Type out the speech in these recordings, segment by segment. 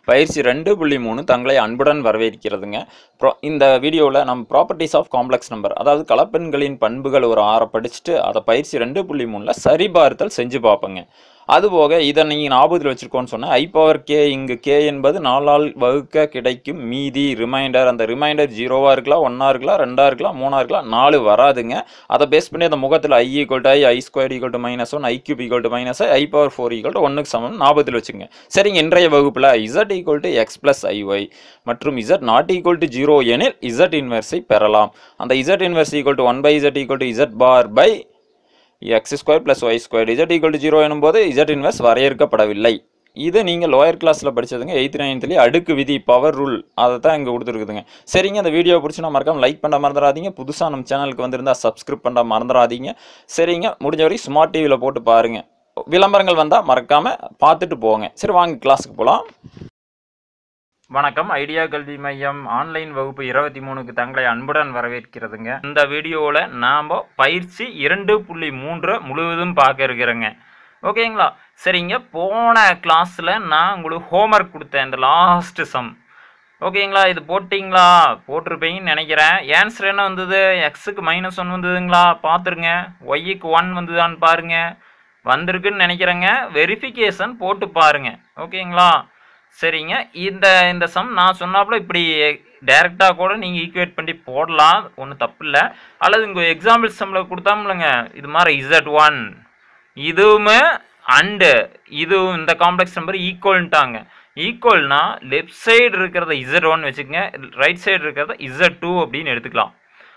பயிற்சி ரெண்டு புள்ளி மூணு தங்களை அன்புடன் வரவேற்கிறதுங்க ப்ரோ இந்த வீடியோவில் நம்ம ப்ராப்பர்ட்டிஸ் ஆஃப் காம்ப்ளெக்ஸ் நம்பர் அதாவது கலப்பெண்களின் பண்புகள் ஒரு ஆறை படிச்சுட்டு அதை பயிற்சி ரெண்டு புள்ளி மூணில் சரிபார்த்தல் செஞ்சு பார்ப்போங்க அதுபோக இதை நீங்கள் ஞாபகத்தில் வச்சுருக்கோன்னு சொன்னால் ஐ பவர் கே இங்கு கே என்பது நாலால் வகுக்க கிடைக்கும் மீதி ரிமைண்டர் அந்த ரிமைண்டர் ஜீரோவாக இருக்கலாம் ஒன்றா இருக்கலாம் ரெண்டாக இருக்கலாம் மூணாக இருக்கலாம் நாலு வராதுங்க அதை பேஸ் பண்ணி அந்த முகத்தில் I equal to I I square equal to minus one I cube equal to minus I power four equal to ஒன்றுக்கு சமம் ஞாபகத்தில் வச்சுங்க சரிங்க இன்றைய வகுப்பில் Z equal to X plus I Y மற்றும் Z not equal to zero எனில் Z இன்வெர்ஸை பெறலாம் அந்த Z inverse equal to one by Z equal to Z bar by X square plus Y square Z equal to zero எனும்போது Z inverse வரையறுக்கப்படவில்லை இது நீங்கள் lower கிளாஸில் படிச்சதுங்க எயித் நைன்த்லேயே அடுக்கு விதி பவர் ரூல் அதை தான் இங்கே கொடுத்துருக்குதுங்க சரிங்க அந்த வீடியோ பிடிச்சினா மறக்காம லைக் பண்ண மறந்துடாதீங்க புதுசாக நம்ம சேனலுக்கு வந்திருந்தால் சப்ஸ்கிரைப் பண்ண மறந்துடாதீங்க சரிங்க முடிஞ்ச வரைக்கும் ஸ்மார்ட் டிவியில் போட்டு பாருங்கள் விளம்பரங்கள் வந்தால் மறக்காமல் பார்த்துட்டு போங்க சரி வாங்க கிளாஸுக்கு போகலாம் வணக்கம் ஐடியா கல்வி மையம் ஆன்லைன் வகுப்பு இருபத்தி மூணுக்கு தங்களை அன்புடன் வரவேற்கிறதுங்க இந்த வீடியோவில் நாம் பயிற்சி இரண்டு புள்ளி மூன்று முழுவதும் பார்க்க இருக்கிறேங்க ஓகேங்களா சரிங்க போன கிளாஸில் நான் உங்களுக்கு ஹோம்ஒர்க் கொடுத்தேன் இந்த லாஸ்ட் சம் ஓகேங்களா இது போட்டிங்களா போட்டிருப்பீங்கன்னு நினைக்கிறேன் ஆன்சர் என்ன வந்தது எக்ஸுக்கு மைனஸ் ஒன் வந்ததுங்களா பார்த்துருங்க ஒய்க்கு ஒன் வந்ததான்னு பாருங்க வந்திருக்குன்னு நினைக்கிறேங்க வெரிஃபிகேஷன் போட்டு பாருங்க ஓகேங்களா சரிங்க இந்த இந்த சம் நான் சொன்னாப்புல இப்படி டைரெக்டாக கூட நீங்கள் ஈக்குவேட் பண்ணி போடலாம் ஒன்றும் தப்பு இல்லை அல்லது உங்கள் எக்ஸாம்பிள் சம்மில் கொடுத்தாமலங்க இது மாதிரி இசட் ஒன் இதுவுமே அண்டு இதுவும் இந்த காம்ப்ளெக்ஸ் நம்பர் ஈக்குவல்ட்டாங்க ஈக்குவல்னா லெஃப்ட் சைடு இருக்கிறத இசட் ஒன் வச்சுக்கோங்க ரைட் சைடு இருக்கிறத இசட் டூ அப்படின்னு எடுத்துக்கலாம்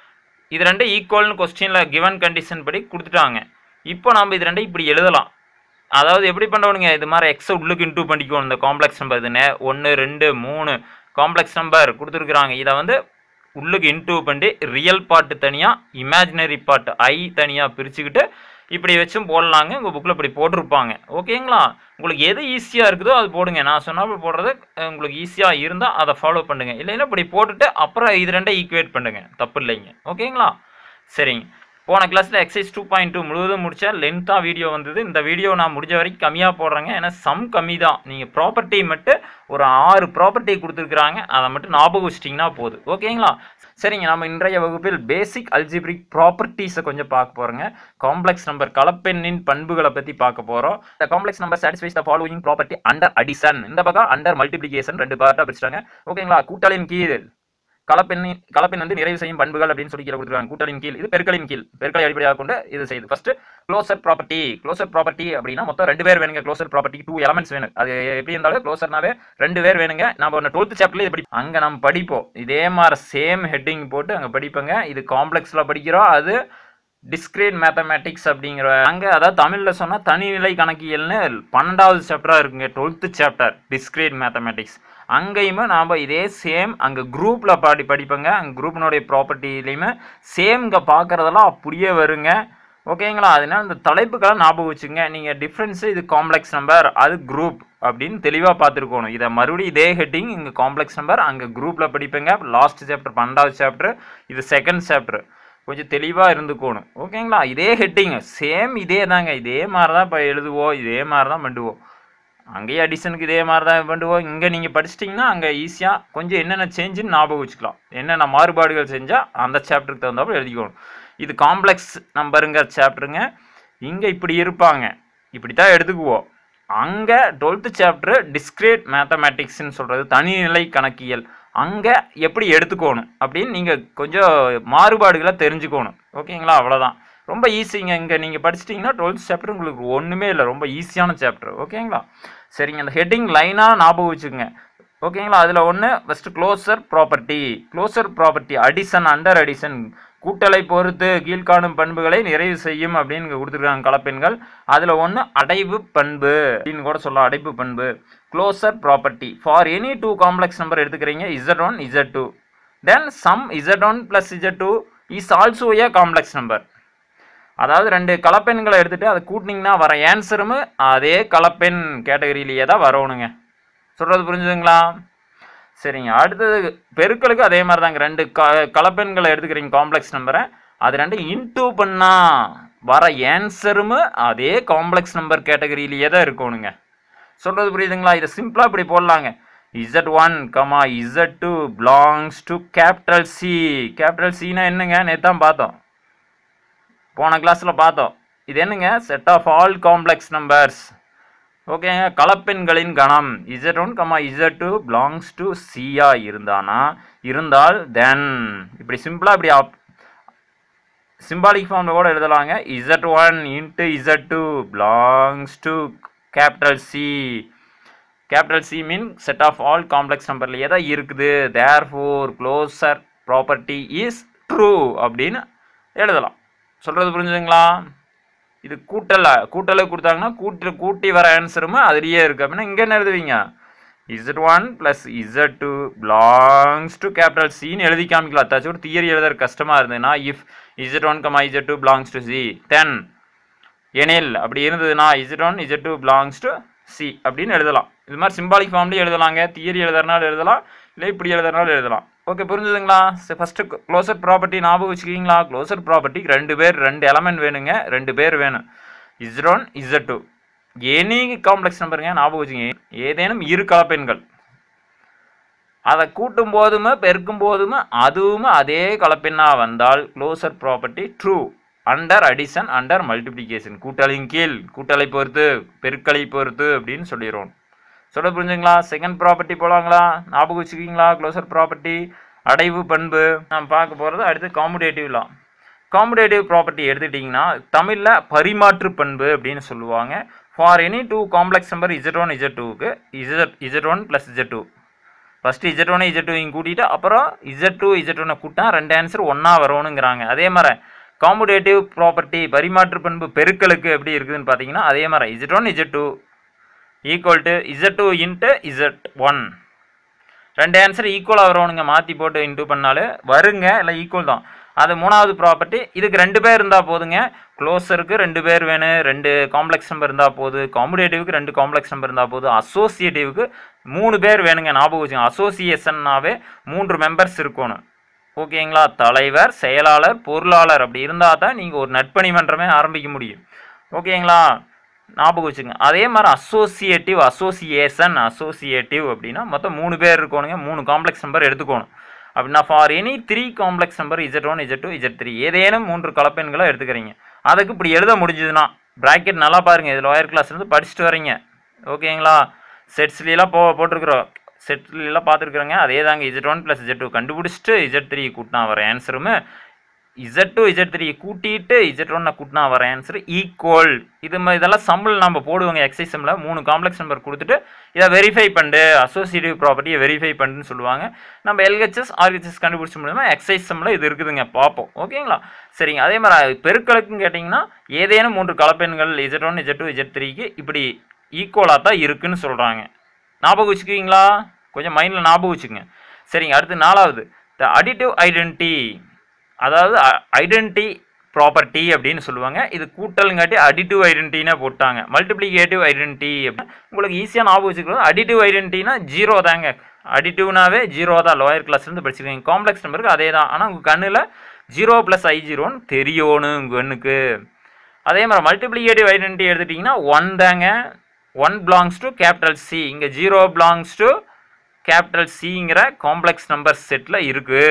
இது ரெண்டு ஈக்குவல்னு கொஸ்டினில் கிவன் கண்டிஷன் படி கொடுத்துட்டாங்க இப்போ நம்ம இது ரெண்டையும் இப்படி எழுதலாம் அதாவது எப்படி பண்ணணுங்க இது மாதிரி எக்ஸை உள்ளுக்கு இன்டூ பண்ணிக்கணும் இந்த காம்ப்ளெக்ஸ் நம்பர் இது ஒன்று ரெண்டு மூணு காம்ப்ளெக்ஸ் நம்பர் கொடுத்துருக்குறாங்க இதை வந்து உள்ளுக்கு இன்டூ பண்ணி ரியல் பார்ட்டு தனியாக இமேஜினரி பார்ட் ஐ தனியாக பிரிச்சுக்கிட்டு இப்படி வச்சும் போடலாங்க உங்கள் புக்கில் இப்படி போட்டிருப்பாங்க ஓகேங்களா உங்களுக்கு எது ஈஸியாக இருக்குதோ அது போடுங்க நான் சொன்னாப்புல போடுறது உங்களுக்கு ஈஸியாக இருந்தால் அதை ஃபாலோ பண்ணுங்க இல்லைன்னா இப்படி போட்டுட்டு அப்புறம் இது ரெண்டை ஈக்குவேட் பண்ணுங்க தப்பு இல்லைங்க ஓகேங்களா சரிங்க போன கிளாஸில் எக்ஸைஸ் டூ பாயிண்ட் டூ முழுவதும் முடிச்சா லென்த்தாக வீடியோ வந்தது இந்த வீடியோ நான் முடிஞ்ச வரைக்கும் கம்மியாக போடுறேங்க ஏன்னா சம் கம்மி தான் நீங்கள் ப்ராப்பர்ட்டி மட்டும் ஒரு ஆறு ப்ராப்பர்ட்டி கொடுத்துருக்குறாங்க அதை மட்டும் ஞாபகம் வச்சிட்டிங்கன்னா போதும் ஓகேங்களா சரிங்க நம்ம இன்றைய வகுப்பில் பேசிக் அல்ஜிப்ரிக் ப்ராப்பர்ட்டிஸை கொஞ்சம் பார்க்க போகிறோங்க காம்ப்ளெக்ஸ் நம்பர் கலப்பெண்ணின் பண்புகளை பற்றி பார்க்க போகிறோம் இந்த complex number satisfies the following property under addition இந்த பக்கம் அண்டர் மல்டிப்ளிகேஷன் ரெண்டு பார்ட்டாக பிரிச்சிட்டாங்க ஓகேங்களா கூட்டலின் கீழ் கலப்பெண்ணின் கலப்பெண் வந்து நிறைவு செய்யும் பண்புகள் அப்படின்னு சொல்லி கீழே கொடுத்துருக்காங்க கூட்டலின் கீழ் இது பெருக்களின் கீழ் பெருக்களை அடிப்படையாக கொண்டு இது செய்யுது first closure property closure property அப்படின்னா மொத்தம் ரெண்டு பேர் வேணுங்க க்ளோசர் ப்ராப்பர்ட்டி டூ எலமெண்ட்ஸ் வேணும் அது எப்படி இருந்தாலும் க்ளோசர்னாவே ரெண்டு பேர் வேணுங்க நம்ம ஒன்று டுவெல்த் சாப்டர்ல இது படி அங்கே நம்ம படிப்போம் இதே மாதிரி சேம் ஹெட்டிங் போட்டு அங்கே படிப்போங்க இது காம்ப்ளெக்ஸில் படிக்கிறோம் அது டிஸ்கிரேட் மேத்தமேட்டிக்ஸ் அப்படிங்கிற அங்கே அதாவது தமிழில் சொன்னால் தனிநிலை கணக்கியல்னு பன்னெண்டாவது சாப்டராக இருக்குங்க டுவெல்த்து சாப்டர் டிஸ்கிரேட் மேத்தமேட்டிக்ஸ் அங்கேயுமே நாம் இதே சேம் அங்கே குரூப்பில் பாடி படிப்போங்க அங்கே குரூப்பினுடைய ப்ராப்பர்ட்டிலையுமே சேம் இங்கே பார்க்குறதெல்லாம் அப்படியே வருங்க ஓகேங்களா அதனால இந்த தலைப்புகளை ஞாபகம் வச்சுங்க நீங்கள் டிஃப்ரென்ஸு இது காம்ப்ளெக்ஸ் நம்பர் அது குரூப் அப்படின்னு தெளிவாக பார்த்துருக்கணும் இதை மறுபடியும் இதே ஹெட்டிங் இங்கே காம்ப்ளெக்ஸ் நம்பர் அங்கே குரூப்பில் படிப்பேங்க லாஸ்ட் சாப்டர் பன்னெண்டாவது சாப்டர் இது செகண்ட் சாப்டர் கொஞ்சம் தெளிவாக இருந்துக்கணும் ஓகேங்களா இதே ஹெட்டிங் சேம் இதே தாங்க இதே மாதிரி தான் இப்போ எழுதுவோம் இதே மாதிரி தான் பண்ணுவோம் அங்கேயே அடிஷனுக்கு இதே மாதிரி தான் பண்ணுவோம் இங்கே நீங்கள் படிச்சிட்டிங்கன்னா அங்கே ஈஸியாக கொஞ்சம் என்னென்ன சேஞ்சுன்னு ஞாபகம் வச்சுக்கலாம் என்னென்ன மாறுபாடுகள் செஞ்சால் அந்த சாப்டருக்கு தகுந்தாப்புல எழுதிக்கணும் இது காம்ப்ளெக்ஸ் நம்பருங்கிற சாப்டருங்க இங்கே இப்படி இருப்பாங்க இப்படி தான் எடுத்துக்குவோம் அங்கே டுவெல்த்து சாப்டர் டிஸ்கிரேட் மேத்தமேட்டிக்ஸ்ன்னு சொல்கிறது தனிநிலை கணக்கியல் அங்கே எப்படி எடுத்துக்கணும் அப்படின்னு நீங்கள் கொஞ்சம் மாறுபாடுகளை தெரிஞ்சுக்கணும் ஓகேங்களா அவ்வளோதான் ரொம்ப ஈஸிங்க இங்கே நீங்கள் படிச்சிட்டிங்கன்னா டுவெல்த் சாப்டர் உங்களுக்கு ஒன்றுமே இல்லை ரொம்ப ஈஸியான சாப்டர் ஓகேங்களா சரிங்க அந்த ஹெட்டிங் லைனாக ஞாபகம் வச்சுக்கோங்க ஓகேங்களா அதில் ஒன்று first closure property closure property addition under addition கூட்டலை பொறுத்து கீழ்காணும் பண்புகளை நிறைவு செய்யும் அப்படின்னு இங்கே கொடுத்துருக்காங்க கலப்பெண்கள் அதில் ஒன்று அடைவு பண்பு அப்படின்னு கூட சொல்லலாம் அடைப்பு பண்பு closure property for any two complex number எடுத்துக்கிறீங்க Z one Z two then sum Z one plus Z two is also a complex number அதாவது ரெண்டு கலப்பெண்களை எடுத்துகிட்டு அதை கூட்டினீங்கன்னா வர ஆன்சரும் அதே கலப்பெண் கேட்டகரியிலேயே தான் வரணுங்க சொல்கிறது புரிஞ்சுதுங்களா சரிங்க அடுத்தது பெருக்களுக்கு அதே மாதிரி தாங்க ரெண்டு க கலப்பெண்களை எடுத்துக்கிறீங்க காம்ப்ளெக்ஸ் நம்பரை அது ரெண்டு இன்டூ பண்ணால் வர ஆன்சரும் அதே காம்ப்ளெக்ஸ் நம்பர் கேட்டகரியிலேயே தான் இருக்கணுங்க சொல்கிறது புரியுதுங்களா இதை சிம்பிளாக இப்படி போடலாங்க Z one comma Z two belongs to capital C capital சினா என்னங்க நேற்று தான் பார்த்தோம் போன கிளாஸில் பார்த்தோம் இது என்னங்க set of all complex numbers ஓகேங்க கலப்பெண்களின் கணம் Z one comma Z two belongs to சியா இருந்தானா இருந்தால் தென் இப்படி சிம்பிளாக இப்படி அப் சிம்பாலிக் ஃபார்மில் கூட எழுதலாங்க Z one into Z two belongs to capital C capital C mean set of all complex நம்பரில் எதை இருக்குது therefore closure property is true அப்படின்னு எழுதலாம் சொல்கிறது புரிஞ்சுதுங்களா இது கூட்டல கூட்டலை கொடுத்தாங்கன்னா கூட்டு கூட்டி வர ஆன்சருமே அதுலேயே இருக்குது அப்படின்னா இங்கே என்ன எழுதுவீங்க Z one plus Z two belongs to capital சின்னு எழுதி காமிக்கலாம் அத்தாச்சும் ஒரு தியரி எழுதுற கஷ்டமாக இருந்ததுன்னா if Z one comma Z two belongs to C then எனில் அப்படி இருந்ததுன்னா Z one Z two belongs to C அப்படின்னு எழுதலாம் இது மாதிரி சிம்பாலிக் ஃபார்ம்லேயும் எழுதலாங்க தியரி எழுதுறனால எழுதலாம் இல்லை இப்படி எழுதுறனால எழுதலாம் ஓகே புரிஞ்சுதுங்களா ஃபஸ்ட்டு க்ளோசர் ப்ராப்பர்ட்டி ஞாபகம் வச்சுக்கிங்களா க்ளோசர் ப்ராப்பர்ட்டிக்கு ரெண்டு பேர் ரெண்டு எலமெண்ட் வேணுங்க ரெண்டு பேர் வேணும் Z one Z two any complex நம்பருங்க ஞாபகம் வச்சுங்க ஏதேனும் இரு கலப்பெண்கள் அதை கூட்டும் போதுமே பெருக்கும் போதுமே அதுவுமே அதே கலப்பெண்ணாக வந்தால் closure property true under addition under multiplication கூட்டலின் கீழ் கூட்டலை பொறுத்து பெருக்கலை பொறுத்து அப்படின்னு சொல்லிடுவோம் சொல்ல புரிஞ்சுங்களா செகண்ட் ப்ராப்பர்ட்டி போலாங்களா ஞாபகம் வச்சுக்கிங்களா க்ளோசர் ப்ராப்பர்ட்டி அடைவு பண்பு நாம் பார்க்க போகிறது அடுத்து காம்படேட்டிவ்லாம் காம்படேட்டிவ் ப்ராப்பர்ட்டி எடுத்துட்டிங்கன்னா தமிழில் பரிமாற்று பண்பு அப்படின்னு சொல்லுவாங்க for any two complex number Z one Z டூக்கு Z Z one plus Z two first Z one Z two இங்கே கூட்டிட்டு அப்புறம் இசட் டூ இசட் ஒன்னை கூட்டினா ரெண்டு ஆன்சர் ஒன்றா வரணுங்கிறாங்க அதே மாதிரி காம்படேட்டிவ் ப்ராப்பர்ட்டி பரிமாற்று பண்பு பெருக்கலுக்கு எப்படி இருக்குதுன்னு பார்த்தீங்கன்னா அதே மாதிரி Z one Z two equal to Z two into Z one ரெண்டு ஆன்சர் ஈக்குவலாக வரணுங்க மாற்றி போட்டு இன்ட்டு பண்ணாலே வருங்க இல்லை ஈக்குவல் தான் அது மூணாவது ப்ராப்பர்ட்டி இதுக்கு ரெண்டு பேர் இருந்தால் போதுங்க க்ளோஸருக்கு ரெண்டு பேர் வேணும் ரெண்டு காம்ப்ளெக்ஸ் நம்பர் இருந்தால் போது காம்படேட்டிவ்க்கு ரெண்டு காம்ப்ளெக்ஸ் நம்பர் இருந்தால் போது அசோசியேட்டிவ்க்கு மூணு பேர் வேணுங்க ஞாபகம் வச்சுங்க அசோசியேஷன்னாவே மூன்று மெம்பர்ஸ் இருக்கணும் ஓகேங்களா தலைவர் செயலாளர் பொருளாளர் அப்படி இருந்தால் தான் நீங்கள் ஒரு நட்பணி மன்றமே ஆரம்பிக்க முடியும் ஓகேங்களா ஞாபகம் வச்சுங்க அதே மாதிரி அசோசியேட்டிவ் அசோசியேஷன் அசோசியேட்டிவ் அப்படின்னா மொத்தம் மூணு பேர் இருக்கணுங்க மூணு காம்ப்ளெக்ஸ் நம்பர் எடுத்துக்கணும் அப்படின்னா for any three complex number Z one Z two Z three ஏதேனும் மூன்று கலப்பெண்களை எடுத்துக்கிறீங்க அதுக்கு இப்படி எழுத முடிஞ்சதுன்னா ப்ராக்கெட் நல்லா பாருங்கள் இதில் ஒயர் கிளாஸ்லேருந்து படிச்சுட்டு வரீங்க ஓகேங்களா செட்ஸ்லாம் போ போட்டிருக்கிறோம் செட்லாம் பார்த்துருக்குறோங்க அதே தாங்க Z one plus Z two கண்டுபிடிச்சிட்டு இஜெட் த்ரீ கூட்டினா வர ஆன்சருமே இசட் டூ இசட் த்ரீ கூட்டிட்டு இசட் ஒன்னை கூட்டினா வர ஆன்சர் ஈக்குவல் இது ம- இதெல்லாம் சம்பிள் நம்ம போடுவோங்க எக்ஸைஸ் சம்மில் மூணு காம்ப்ளெக்ஸ் நம்பர் கொடுத்துட்டு இதை வெரிஃபை பண்ணு அசோசியேட்டிவ் ப்ராப்பர்ட்டியை வெரிஃபை பண்ணுன்னு சொல்லுவாங்க நம்ம எல்ஹெச்எஸ் ஆர்ஹெச்எஸ் கண்டுபிடிச்ச முடியுமா எக்ஸைஸ் சம்மில் இது இருக்குதுங்க பார்ப்போம் ஓகேங்களா சரிங்க அதே மாதிரி பெருக்களுக்குன்னு கேட்டிங்கன்னா ஏதேனும் மூன்று கலப்பெண்கள் Z one Z two Z த்ரீக்கு இப்படி ஈக்குவலாக தான் இருக்குன்னு சொல்கிறாங்க ஞாபகம் வச்சுக்குவீங்களா கொஞ்சம் மைண்டில் ஞாபகம் வச்சுக்கோங்க சரிங்க அடுத்து நாலாவது த அடிட்டிவ் ஐடென்டி அதாவது ஐடென்டி ப்ராப்பர்ட்டி அப்படின்னு சொல்லுவாங்க இது கூட்டலுங்காட்டி அடிட்டிவ் ஐடென்டினா போட்டாங்க மல்டிப்ளிகேட்டிவ் ஐடென்டி அப்படின்னு உங்களுக்கு ஈஸியாக ஞாபகம் வச்சுக்கிறது அடிட்டிவ் ஐடென்டினா ஜீரோ தாங்க அடிட்டிவ்னாவே ஜீரோ தான் லோயர் கிளாஸ்லேருந்து படிச்சிருக்கீங்க காம்ப்ளெக்ஸ் நம்பருக்கு அதே தான் ஆனால் உங்கள் கண்ணில் ஜீரோ ப்ளஸ் ஐ ஜீரோன்னு தெரியணும் உங்கள் கண்ணுக்கு அதே மாதிரி மல்டிப்ளிகேட்டிவ் ஐடென்டி எடுத்துட்டிங்கன்னா ஒன் தாங்க one belongs to capital C இங்கே ஜீரோ பிலாங்ஸ் டு கேபிட்டல் சிங்கிற காம்ப்ளெக்ஸ் நம்பர் செட்டில் இருக்குது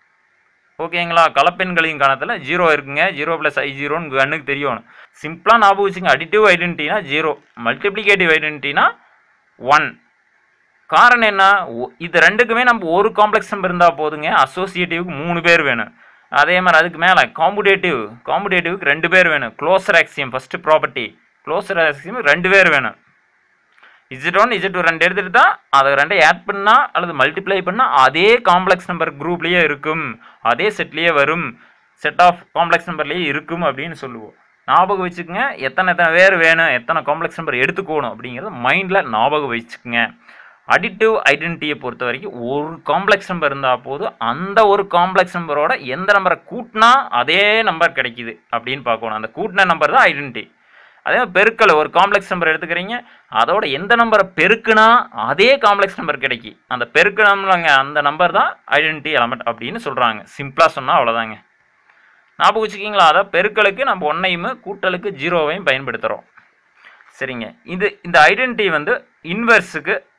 ஓகேங்களா கலப்பெண்களின் கணத்தில் ஜீரோ இருக்குங்க ஜீரோ ப்ளஸ் ஐ ஜீரோன்னு கண்ணுக்கு தெரியணும் சிம்பிளாக ஞாபகம் வச்சுங்க அடிட்டிவ் ஐடென்டினா ஜீரோ மல்டிப்ளிகேட்டிவ் ஐடென்டினா ஒன் காரணம் என்ன ஒ- இது ரெண்டுக்குமே நம்ம ஒரு காம்ப்ளெக்ஸ் நம்பர் இருந்தால் போதுங்க அசோசியேட்டிவ்க்கு மூணு பேர் வேணும் அதே மாதிரி அதுக்கு மேலே காம்படேட்டிவ் காம்படேட்டிவ்க்கு ரெண்டு பேர் வேணும் closure axiom first property closure axiom ரெண்டு பேர் வேணும் இஜெட் ஒன் இஜெட் டூ ரெண்டு எடுத்துட்டு தான் அதை ரெண்டை ஆட் பண்ணால் அல்லது மல்டிப்ளை பண்ணால் அதே காம்ப்ளெக்ஸ் நம்பர் குரூப்லேயே இருக்கும் அதே செட்லேயே வரும் செட் ஆஃப் காம்ப்ளெக்ஸ் நம்பர்லேயே இருக்கும் அப்படின்னு சொல்லுவோம் ஞாபகம் வச்சுக்கோங்க எத்தனை எத்தனை பேர் வேணும் எத்தனை காம்ப்ளெக்ஸ் நம்பர் எடுத்துக்கணும் அப்படிங்கிறத மைண்டில் ஞாபகம் வச்சுக்கோங்க அடிட்டிவ் ஐடென்டிட்டியை பொறுத்த வரைக்கும் ஒரு காம்ப்ளெக்ஸ் நம்பர் இருந்தால் போதும் அந்த ஒரு காம்ப்ளெக்ஸ் நம்பரோட எந்த நம்பரை கூட்டினா அதே நம்பர் கிடைக்குது அப்படின்னு பார்க்கணும் அந்த கூட்டின நம்பர் தான் ஐடென்டிட்டி அதே மாதிரி பெருக்கல் ஒரு காம்ப்ளெக்ஸ் நம்பர் எடுத்துக்கிறீங்க அதோட எந்த நம்பரை பெருக்குனா அதே காம்ப்ளெக்ஸ் நம்பர் கிடைக்கி அந்த பெருக்கணும்லங்க அந்த நம்பர் தான் ஐடென்டிட்டி எலமெண்ட் அப்படின்னு சொல்கிறாங்க சிம்பிளாக சொன்னால் அவ்வளோதாங்க ஞாபகம் வச்சுக்கிங்களா அதை பெருக்கலுக்கு நம்ம ஒன்றையும் கூட்டலுக்கு ஜீரோவையும் பயன்படுத்துகிறோம் சரிங்க இது இந்த ஐடென்டிட்டி வந்து இன்வெர்ஸுக்கு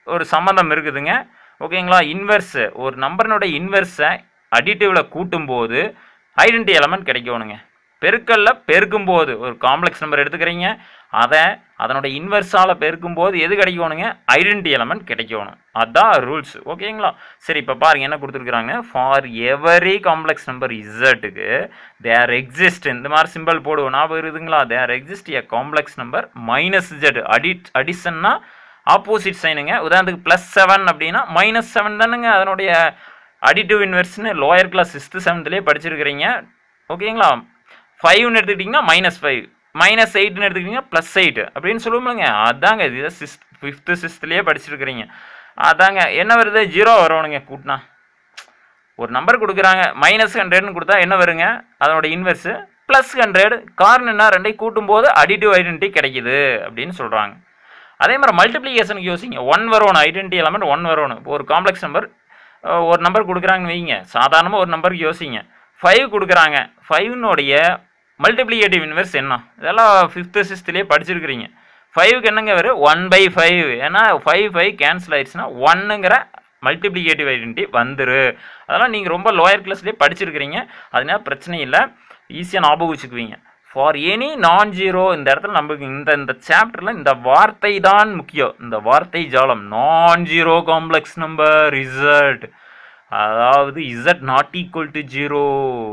ஒரு சம்மந்தம் இருக்குதுங்க ஓகேங்களா இன்வெர்ஸ் ஒரு நம்பரினோட இன்வெர்ஸை அடிட்டிவில் கூட்டும்போது ஐடென்டி எலமெண்ட் கிடைக்கணுங்க பெருக்கல்ல பெருக்கும்போது ஒரு காம்ப்ளெக்ஸ் நம்பர் எடுத்துக்கிறீங்க அதை அதனோட இன்வெர்ஸால் பெருக்கும்போது எது கிடைக்கணுங்க ஐடென்டி எலமெண்ட் கிடைக்கணும் அதான் ரூல்ஸ் ஓகேங்களா சரி இப்போ பாருங்க என்ன கொடுத்துருக்குறாங்க ஃபார் எவரி காம்ப்ளெக்ஸ் நம்பர் இசட்டுக்கு தேர் எக்ஸிஸ்ட் இந்த மாதிரி சிம்பிள் போடுவோம் ஞாபகம் இருக்குதுங்களா there exist a complex number minus Z அடி அடிஷன்னா ஆப்போசிட் சைனுங்க உதாரணத்துக்கு ப்ளஸ் செவன் அப்படின்னா மைனஸ் செவன் தானுங்க அதனுடைய அடிட்டிவ் இன்வெர்ஸ்னு லோயர் கிளாஸ் சிக்ஸ்த்து செவன்த்லேயே படிச்சிருக்கிறீங்க ஓகேங்களா ஃபைவ்னு எடுத்துக்கிட்டிங்கன்னா மைனஸ் ஃபைவ் மைனஸ் எயிட்னு எடுத்துக்கிட்டிங்கன்னா ப்ளஸ் எயிட் அப்படின்னு சொல்லுவோம்லங்க அதாங்க இது சிக்ஸ்த் ஃபிஃப்த்து சிக்ஸ்த்துலேயே படிச்சிருக்கிறீங்க அதாங்க என்ன வருது ஜீரோ வரணுங்க கூட்டினா ஒரு நம்பர் கொடுக்குறாங்க மைனஸ் ஹண்ட்ரட்னு கொடுத்தா என்ன வருங்க அதனோட இன்வெர்ஸு ப்ளஸ் ஹண்ட்ரட் காரணம் என்ன ரெண்டையும் கூட்டும்போது அடிட்டிவ் ஐடென்டி கிடைக்குது அப்படின்னு சொல்கிறாங்க அதே மாதிரி மல்டிப்ளிகேஷனுக்கு யோசிங்க ஒன் வரணும் ஐடென்டி எலமெண்ட் ஒன் வரணும் இப்போ ஒரு காம்ப்ளெக்ஸ் நம்பர் ஒரு நம்பர் கொடுக்குறாங்கன்னு வைங்க சாதாரணமாக ஒரு நம்பருக்கு யோசிங்க ஃபைவ் கொடுக்குறாங்க ஃபைவ்னுடைய மல்டிப்ளிகேட்டிவ் இன்வெர்ஸ் என்ன இதெல்லாம் ஃபிஃப்த்து சிக்ஸ்த்துலேயே படிச்சிருக்கிறீங்க ஃபைவுக்கு என்னங்க வரும் ஒன் பை ஃபைவ் ஏன்னா ஃபைவ் ஃபைவ் கேன்சல் ஆயிடுச்சுன்னா ஒன்னுங்கிற மல்டிப்ளிகேட்டிவ் ஐடென்டி வந்துரு அதெல்லாம் நீங்கள் ரொம்ப லோயர் கிளாஸ்லேயே படிச்சிருக்கிறீங்க அதனால பிரச்சனை இல்லை ஈஸியாக ஞாபகம் வச்சுக்குவீங்க ஃபார் எனி நான் ஜீரோ இந்த இடத்துல நமக்கு இந்த இந்த சாப்டரில் இந்த வார்த்தை தான் முக்கியம் இந்த வார்த்தை ஜாலம் non zero complex number result அதாவது Z not equal to zero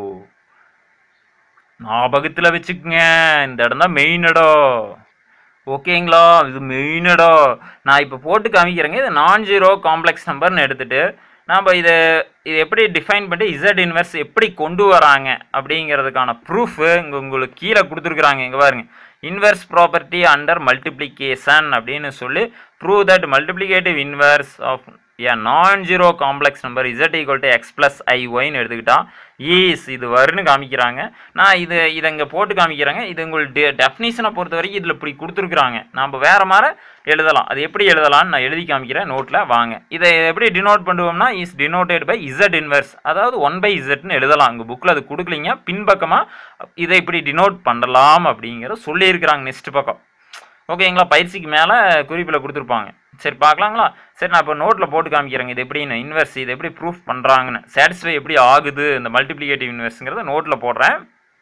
ஞாபகத்தில் வச்சுக்கோங்க இந்த இடம் தான் மெயின் இடம் ஓகேங்களா இது மெயின் இடம் நான் இப்போ போட்டு காமிக்கிறேங்க இது நான் ஜீரோ காம்ப்ளெக்ஸ் நம்பர்னு எடுத்துட்டு நாம் இதை இது எப்படி டிஃபைன் பண்ணி இசட் இன்வெர்ஸ் எப்படி கொண்டு வராங்க அப்படிங்கிறதுக்கான ப்ரூஃபு இங்கே உங்களுக்கு கீழே கொடுத்துருக்குறாங்க இங்கே பாருங்க இன்வெர்ஸ் ப்ராப்பர்ட்டி அண்டர் மல்டிப்ளிகேஷன் அப்படின்னு சொல்லி prove that multiplicative inverse of a non zero complex number Z equal to X plus I ஒய்னு எடுத்துக்கிட்டா ஈஸ் இது வருன்னு காமிக்கிறாங்க நான் இது இதை இங்கே போட்டு காமிக்கிறேங்க இது உங்களுக்கு டெஃபினிஷனை பொறுத்த வரைக்கும் இதில் இப்படி கொடுத்துருக்குறாங்க நம்ம வேறு மாதிரி எழுதலாம் அது எப்படி எழுதலாம்னு நான் எழுதி காமிக்கிறேன் நோட்டில் வாங்க இதை எப்படி டினோட் பண்ணுவோம்னா is denoted by Z inverse அதாவது ஒன் பை இசட்னு எழுதலாம் அங்கே புக்கில் அது கொடுக்கலிங்க பின்பக்கமாக இதை இப்படி டினோட் பண்ணலாம் அப்படிங்கிற சொல்லியிருக்கிறாங்க நெக்ஸ்ட் பக்கம் ஓகேங்களா பயிற்சிக்கு மேலே குறிப்பில் கொடுத்துருப்பாங்க சரி பார்க்கலாங்களா சரி நான் இப்போ நோட்டில் போட்டு காமிக்கிறேங்க இது எப்படின்னு இன்வெர்ஸ் இது எப்படி ப்ரூஃப் பண்ணுறாங்கன்னு சாட்டிஸ்ஃபை எப்படி ஆகுது இந்த மல்டிப்ளிகேட்டிவ் இன்வெர்ஸுங்கிறத நோட்டில் போடுறேன்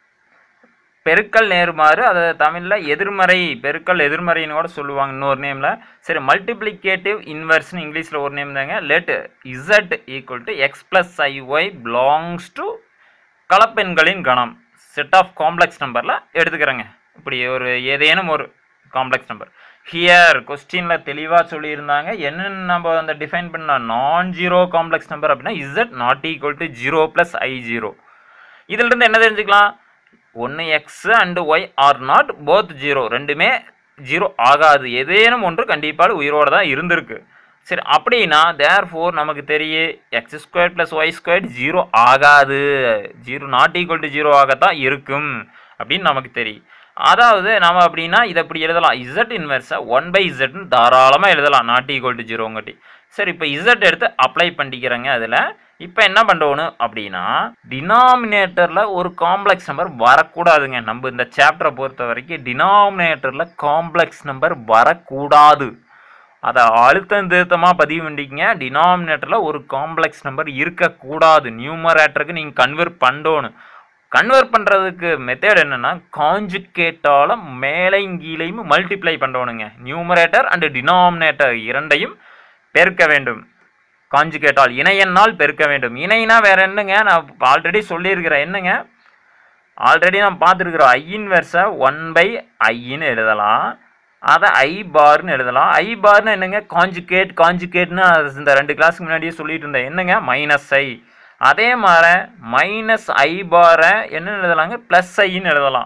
பெருக்கல் நேர்மாறு அதை தமிழில் எதிர்மறை பெருக்கல் எதிர்மறைன்னு கூட சொல்லுவாங்க இன்னொரு நேமில் சரி மல்டிப்ளிகேட்டிவ் இன்வெர்ஸ்னு இங்கிலீஷில் ஒரு நேம் தாங்க let Z equal to X plus I Y belongs to கலப்பெண்களின் கணம் செட் ஆஃப் காம்ப்ளெக்ஸ் நம்பரில் எடுத்துக்கிறேங்க இப்படி ஒரு ஏதேனும் ஒரு காம்ப்ளெக்ஸ் நம்பர் ஹியர் கொஸ்டினில் தெளிவாக சொல்லியிருந்தாங்க என்னென்னு நம்ம அந்த டிஃபைன் பண்ண நான் ஜீரோ காம்ப்ளெக்ஸ் நம்பர் அப்படின்னா Z not equal to zero plus I zero இதிலிருந்து என்ன தெரிஞ்சுக்கலாம் ஒன்று X and Y are not both zero ரெண்டுமே ஜீரோ ஆகாது ஏதேனும் ஒன்று கண்டிப்பாக உயிரோடு தான் இருந்திருக்கு சரி அப்படின்னா தேர் ஃபோர் நமக்கு தெரியும் X square plus Y square zero ஆகாது zero not equal to zero ஆகத்தான் இருக்கும் அப்படின்னு நமக்கு தெரியும் அதாவது நம்ம அப்படின்னா இதை இப்படி எழுதலாம் இசட் இன்வெர்ஸை ஒன் பை இசட்னு தாராளமாக எழுதலாம் நாட் ஈக்குவல் டு ஜீரோங்கட்டி சரி இப்போ இசட் எடுத்து அப்ளை பண்ணிக்கிறேங்க அதில் இப்போ என்ன பண்ணணும் அப்படின்னா டினாமினேட்டரில் ஒரு காம்ப்ளெக்ஸ் நம்பர் வரக்கூடாதுங்க நம்ம இந்த சாப்டரை பொறுத்த வரைக்கும் டினாமினேட்டரில் காம்ப்ளெக்ஸ் நம்பர் வரக்கூடாது அதை அழுத்தம் திருத்தமாக பதிவு பண்ணிக்கங்க டினாமினேட்டரில் ஒரு காம்ப்ளெக்ஸ் நம்பர் இருக்கக்கூடாது நியூமரேட்டருக்கு நீங்கள் கன்வெர்ட் பண்ணணும் கன்வெர்ட் பண்ணுறதுக்கு மெத்தட் என்னென்னா காஞ்சுகேட்டால் மேலையும் கீழையும் மல்டிப்ளை பண்ணணுங்க நியூமரேட்டர் அண்டு டினாமினேட்டர் இரண்டையும் பெருக்க வேண்டும் காஞ்சுகேட்டால் இணையனால் பெருக்க வேண்டும் இணைனா வேற என்னங்க நான் ஆல்ரெடி சொல்லியிருக்கிறேன் என்னங்க ஆல்ரெடி நான் பார்த்துருக்குறோம் ஐயின் வெர்ஸை ஒன் பை ஐன்னு எழுதலாம் அதை ஐ பார்னு எழுதலாம் ஐ பார்னு என்னங்க காஞ்சுகேட் காஞ்சுகேட்னு இந்த ரெண்டு கிளாஸ்க்கு முன்னாடியே சொல்லிட்டு இருந்தேன் என்னங்க மைனஸ் ஐ அதே மாதிரி மைனஸ் ஐ பாரை என்ன எழுதலாங்க ப்ளஸ் ஐன்னு எழுதலாம்